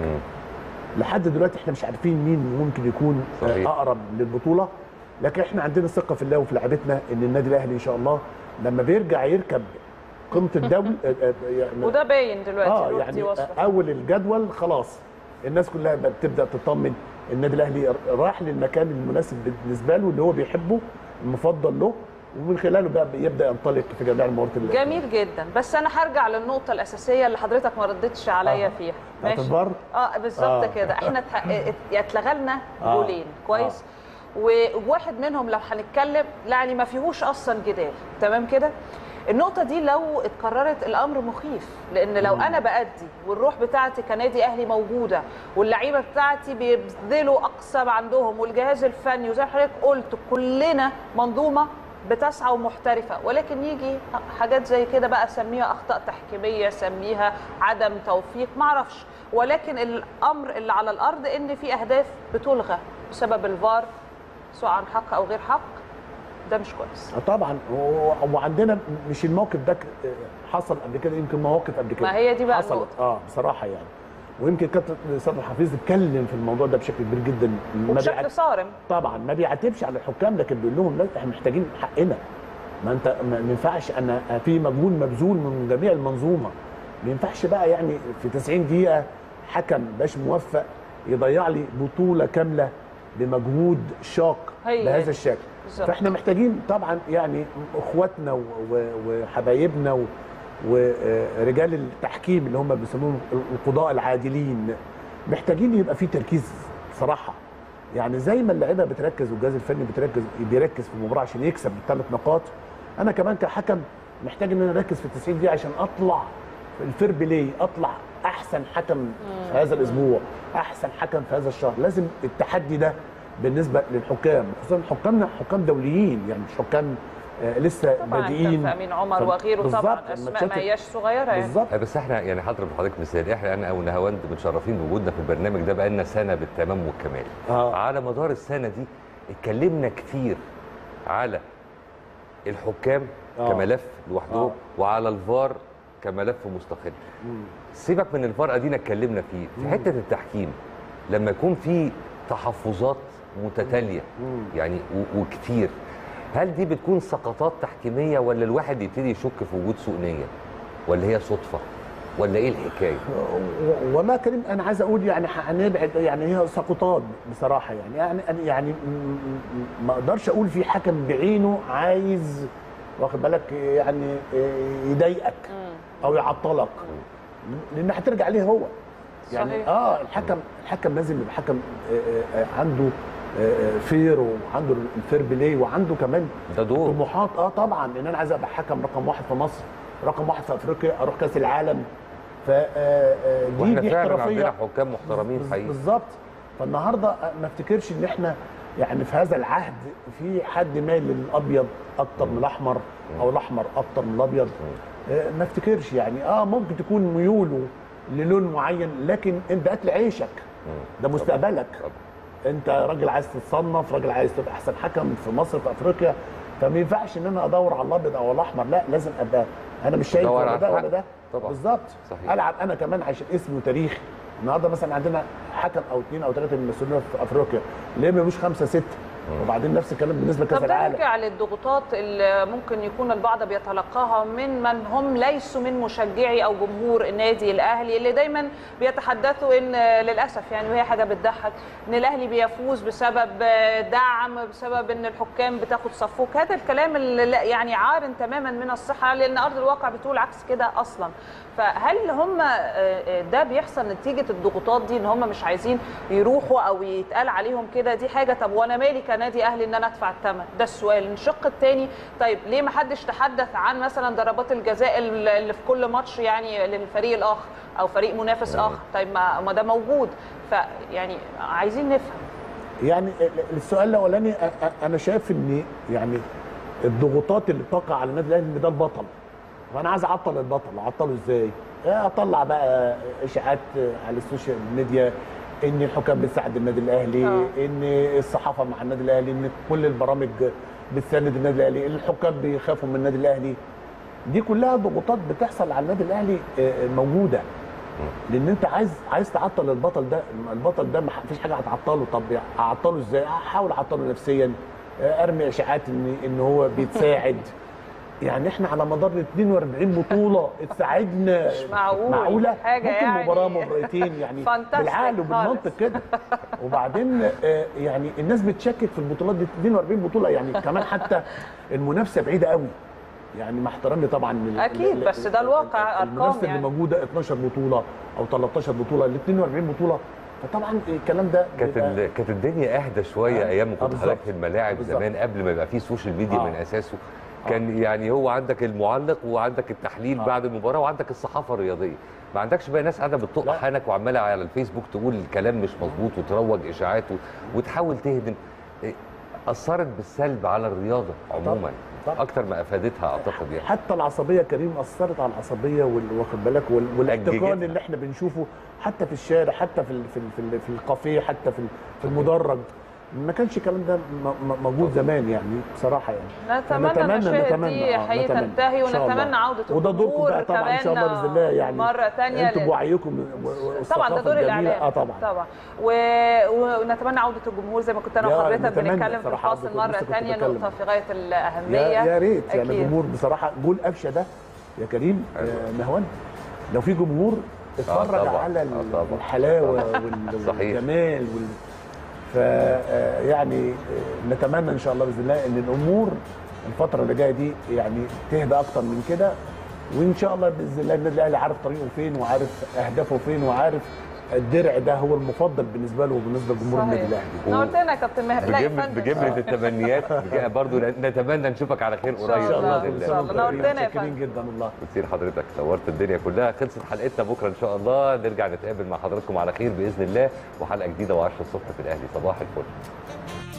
لحد دلوقتي احنا مش عارفين مين ممكن يكون صحيح. آه، اقرب للبطوله لكن احنا عندنا ثقه في الله وفي لعيبتنا ان النادي الاهلي ان شاء الله لما بيرجع يركب قيمه الدوري آه، آه، يعني وده باين دلوقتي اه الروح يعني دي واصله اول الجدول خلاص الناس كلها بقى بتبدا تطمن النادي الاهلي راح للمكان المناسب بالنسبه له اللي هو بيحبه المفضل له ومن خلاله بقى يبدا ينطلق في جميع المباريات اللي جميل جدا بس انا هرجع للنقطه الاساسيه اللي حضرتك ما ردتش عليا آه. فيها بتاعت الفار؟ اه بالظبط آه. كده احنا اتح- اتلغى لنا آه. جولين كويس وواحد منهم لو هنتكلم يعني ما فيهوش اصلا جدال تمام كده النقطة دي لو اتكررت الأمر مخيف لأن لو أنا بأدي والروح بتاعتي كنادي أهلي موجودة واللعيبة بتاعتي بيبذلوا أقصى ما عندهم والجهاز الفني وزي ما حضرتك قلت كلنا منظومة بتسعى ومحترفة ولكن يجي حاجات زي كده بقى سميها أخطاء تحكيمية سميها عدم توفيق معرفش ولكن الأمر اللي على الأرض إن في أهداف بتلغى بسبب الفار سواء عن حق أو غير حق ده مش كويس آه طبعا و- وعندنا مش الموقف ده ك- حصل قبل كده يمكن مواقف قبل كده ما هي دي بقى حصلت النقطة. اه بصراحه يعني ويمكن كابتن صدر الحفيظ اتكلم في الموضوع ده بشكل كبير جدا ما وبشكل بيعت- صارم طبعا ما بيعاتبش على الحكام لكن بيقول لهم لا احنا محتاجين حقنا ما انت ما ما ينفعش انا في مجهود مبذول من جميع المنظومه ما ينفعش بقى يعني في 90 دقيقه حكم باش موفق يضيع لي بطوله كامله بمجهود شاق هي بهذا الشكل بالظبط. فاحنا محتاجين طبعا يعني اخواتنا و- و- وحبايبنا و- ورجال التحكيم اللي هم بيسموهم القضاء العادلين محتاجين يبقى في تركيز صراحه يعني زي ما اللعيبه بتركز والجهاز الفني بتركز بيركز في المباراه عشان يكسب بالثلاث نقاط انا كمان كحكم محتاج ان انا اركز في ال 90 دقيقه عشان اطلع في الفير بلاي اطلع احسن حكم في هذا الاسبوع احسن حكم في هذا الشهر لازم التحدي ده بالنسبه للحكام خصوصا حكامنا حكام دوليين يعني مش حكام آه لسه طبعا بادئين كان في امين عمر ف- وغيره طبعا بالظبط، اسماء الماتشات- ما هياش صغيره يعني بالظبط بس احنا يعني هضرب لحضرتك مثال احنا انا او نهاوند متشرفين بوجودنا في البرنامج ده بقالنا سنه بالتمام والكمال آه. على مدار السنه دي اتكلمنا كتير على الحكام آه. كملف لوحدهم آه. وعلى الفار كملف مستقل سيبك من الفار ادينا اتكلمنا فيه في حته التحكيم لما يكون في تحفظات متتاليه يعني و- وكتير هل دي بتكون سقطات تحكيميه ولا الواحد يبتدي يشك في وجود سوء نيه ولا هي صدفه ولا ايه الحكايه و- وما كريم انا عايز اقول يعني هنبعد يعني هي سقطات بصراحه يعني يعني أنا يعني م- م- ما اقدرش اقول في حكم بعينه عايز واخد بالك يعني يضايقك او يعطلك لان هترجع ليه هو يعني صحيح. اه الحكم الحكم لازم يبقى حكم آه، آه، آه، عنده آه، آه، فير وعنده الفير بلاي وعنده كمان ده دور طموحات اه طبعا ان انا عايز ابقى حكم رقم واحد في مصر رقم واحد في افريقيا اروح كاس العالم ف آه، آه، دي واحنا دي فعلا احترافيه عندنا حكام محترمين بز- حقيقي بالظبط فالنهارده ما افتكرش ان احنا يعني في هذا العهد في حد مايل للابيض اكتر من الاحمر او الاحمر اكتر من الابيض آه، ما افتكرش يعني اه ممكن تكون ميوله للون معين لكن انت اكل عيشك ده مستقبلك انت راجل عايز تتصنف راجل عايز تبقى احسن حكم في مصر في افريقيا فما ينفعش ان انا ادور على الابيض او الاحمر لا لازم ابقى انا مش شايف تدور ولا على ده ولا الحق. ده طبعا. بالظبط صحيح. العب انا كمان عشان اسمي وتاريخي النهارده مثلا عندنا حكم او اثنين او ثلاثه من المسؤولين في افريقيا ليه ما يبقوش خمسه سته وبعدين نفس الكلام بالنسبه لكاس طب ده العالم يرجع للضغوطات اللي ممكن يكون البعض بيتلقاها من من هم ليسوا من مشجعي او جمهور النادي الاهلي اللي دايما بيتحدثوا ان للاسف يعني وهي حاجه بتضحك ان الاهلي بيفوز بسبب دعم بسبب ان الحكام بتاخد صفوك هذا الكلام اللي لا- يعني عار تماما من الصحه لان ارض الواقع بتقول عكس كده اصلا فهل هم ده بيحصل نتيجه الضغوطات دي ان هم مش عايزين يروحوا او يتقال عليهم كده دي حاجه طب وانا مالي كنادي اهلي ان انا ادفع الثمن ده السؤال الشق الثاني طيب ليه ما حدش تحدث عن مثلا ضربات الجزاء اللي في كل ماتش يعني للفريق الاخر او فريق منافس اخر طيب ما ما ده موجود فيعني عايزين نفهم يعني ال- السؤال الاولاني أ- أ- انا شايف ان يعني الضغوطات اللي بتقع على النادي الاهلي ان ده البطل وانا عايز اعطل البطل اعطله ازاي؟ إيه اطلع بقى اشاعات على السوشيال ميديا ان الحكام بتساعد النادي الاهلي آه. ان الصحافه مع النادي الاهلي ان كل البرامج بتساند النادي الاهلي الحكام بيخافوا من النادي الاهلي دي كلها ضغوطات بتحصل على النادي الاهلي آه، موجوده لان انت عايز عايز تعطل البطل ده البطل ده ما فيش حاجه هتعطله طب اعطله ازاي احاول اعطله نفسيا آه، ارمي اشاعات ان ان هو بيتساعد يعني احنا على مدار 42 بطوله اتساعدنا مش معقول. معقوله حاجة ممكن يعني مباراه مرتين يعني fantastic بالعقل وبالمنطق خالص. كده وبعدين آه، يعني الناس بتشكك في البطولات دي 42 بطوله يعني كمان حتى المنافسه بعيده قوي يعني مع احترامي طبعا لل- أكيد، لل- بس ده الواقع، أرقام المنافسه يعني. اللي موجوده 12 بطوله او 13 بطوله ال 42 بطوله فطبعا الكلام ده كانت بيبقى- ال- كانت الدنيا اهدى شويه آه. ايام ما آه، كنت بالظبط. حضرتك في الملاعب بالظبط. زمان قبل ما يبقى في سوشيال ميديا آه. من اساسه كان يعني هو عندك المعلق وعندك التحليل آه. بعد المباراه وعندك الصحافه الرياضيه ما عندكش بقى ناس قاعده بتطق لا. حنك وعماله على الفيسبوك تقول الكلام مش مظبوط وتروج اشاعات و- وتحاول تهدم إيه، اثرت بالسلب على الرياضه عموما طبعاً. اكتر ما افادتها اعتقد يعني حتى العصبيه كريم اثرت على العصبيه وال- واخد بالك وال- والاحتقان أججتها. اللي احنا بنشوفه حتى في الشارع حتى في ال- في ال- في, ال- في الكافيه حتى في ال- في المدرج ما كانش الكلام ده م- م- موجود زمان يعني بصراحه يعني نتمنى ان المشاهد دي آه، حقيقي نتمنى. تنتهي إن شاء الله. ونتمنى عوده وده دوركم الجمهور بقى طبعا ان شاء الله كمان باذن الله يعني مره ثانيه انتوا بوعيكم و- و- طبعا ده والثقافة دور الجميلة. الاعلام اه طبعا طبعا و... ونتمنى عوده الجمهور زي ما كنت انا يا وحضرتك نتمنى بنتكلم في صراحة الفاصل عودة مره الجمهور، لسه كنت ثانيه بتكلم. نقطه في غايه الاهميه يا, يا ريت يعني أكيد. الجمهور بصراحه جول قفشه ده يا كريم آه نهوان لو في جمهور اتفرج طبعاً. على آه ال- طبعاً. الحلاوه طبعاً. وال- صحيح. والجمال وال... ف آه، يعني آه، نتمنى ان شاء الله باذن الله ان الامور الفتره اللي جايه دي يعني تهدى اكتر من كده وان شاء الله باذن الله النادي الاهلي عارف طريقه فين وعارف اهدافه فين وعارف الدرع ده هو المفضل بالنسبه له وبالنسبه لجمهور النادي صحيح. الاهلي نورتنا يا كابتن ماهر لا يا بجمله فندم. بجمله التمنيات بج- برضو نتمنى نشوفك على خير قريب إن شاء الله. بإذن إن شاء الله. نورتنا يا شاكرين فندم. جدا والله كتير حضرتك نورت الدنيا كلها خلصت حلقتنا بكره ان شاء الله نرجع نتقابل مع حضراتكم على خير باذن الله وحلقه جديده و10 الصبح في الاهلي صباح الفل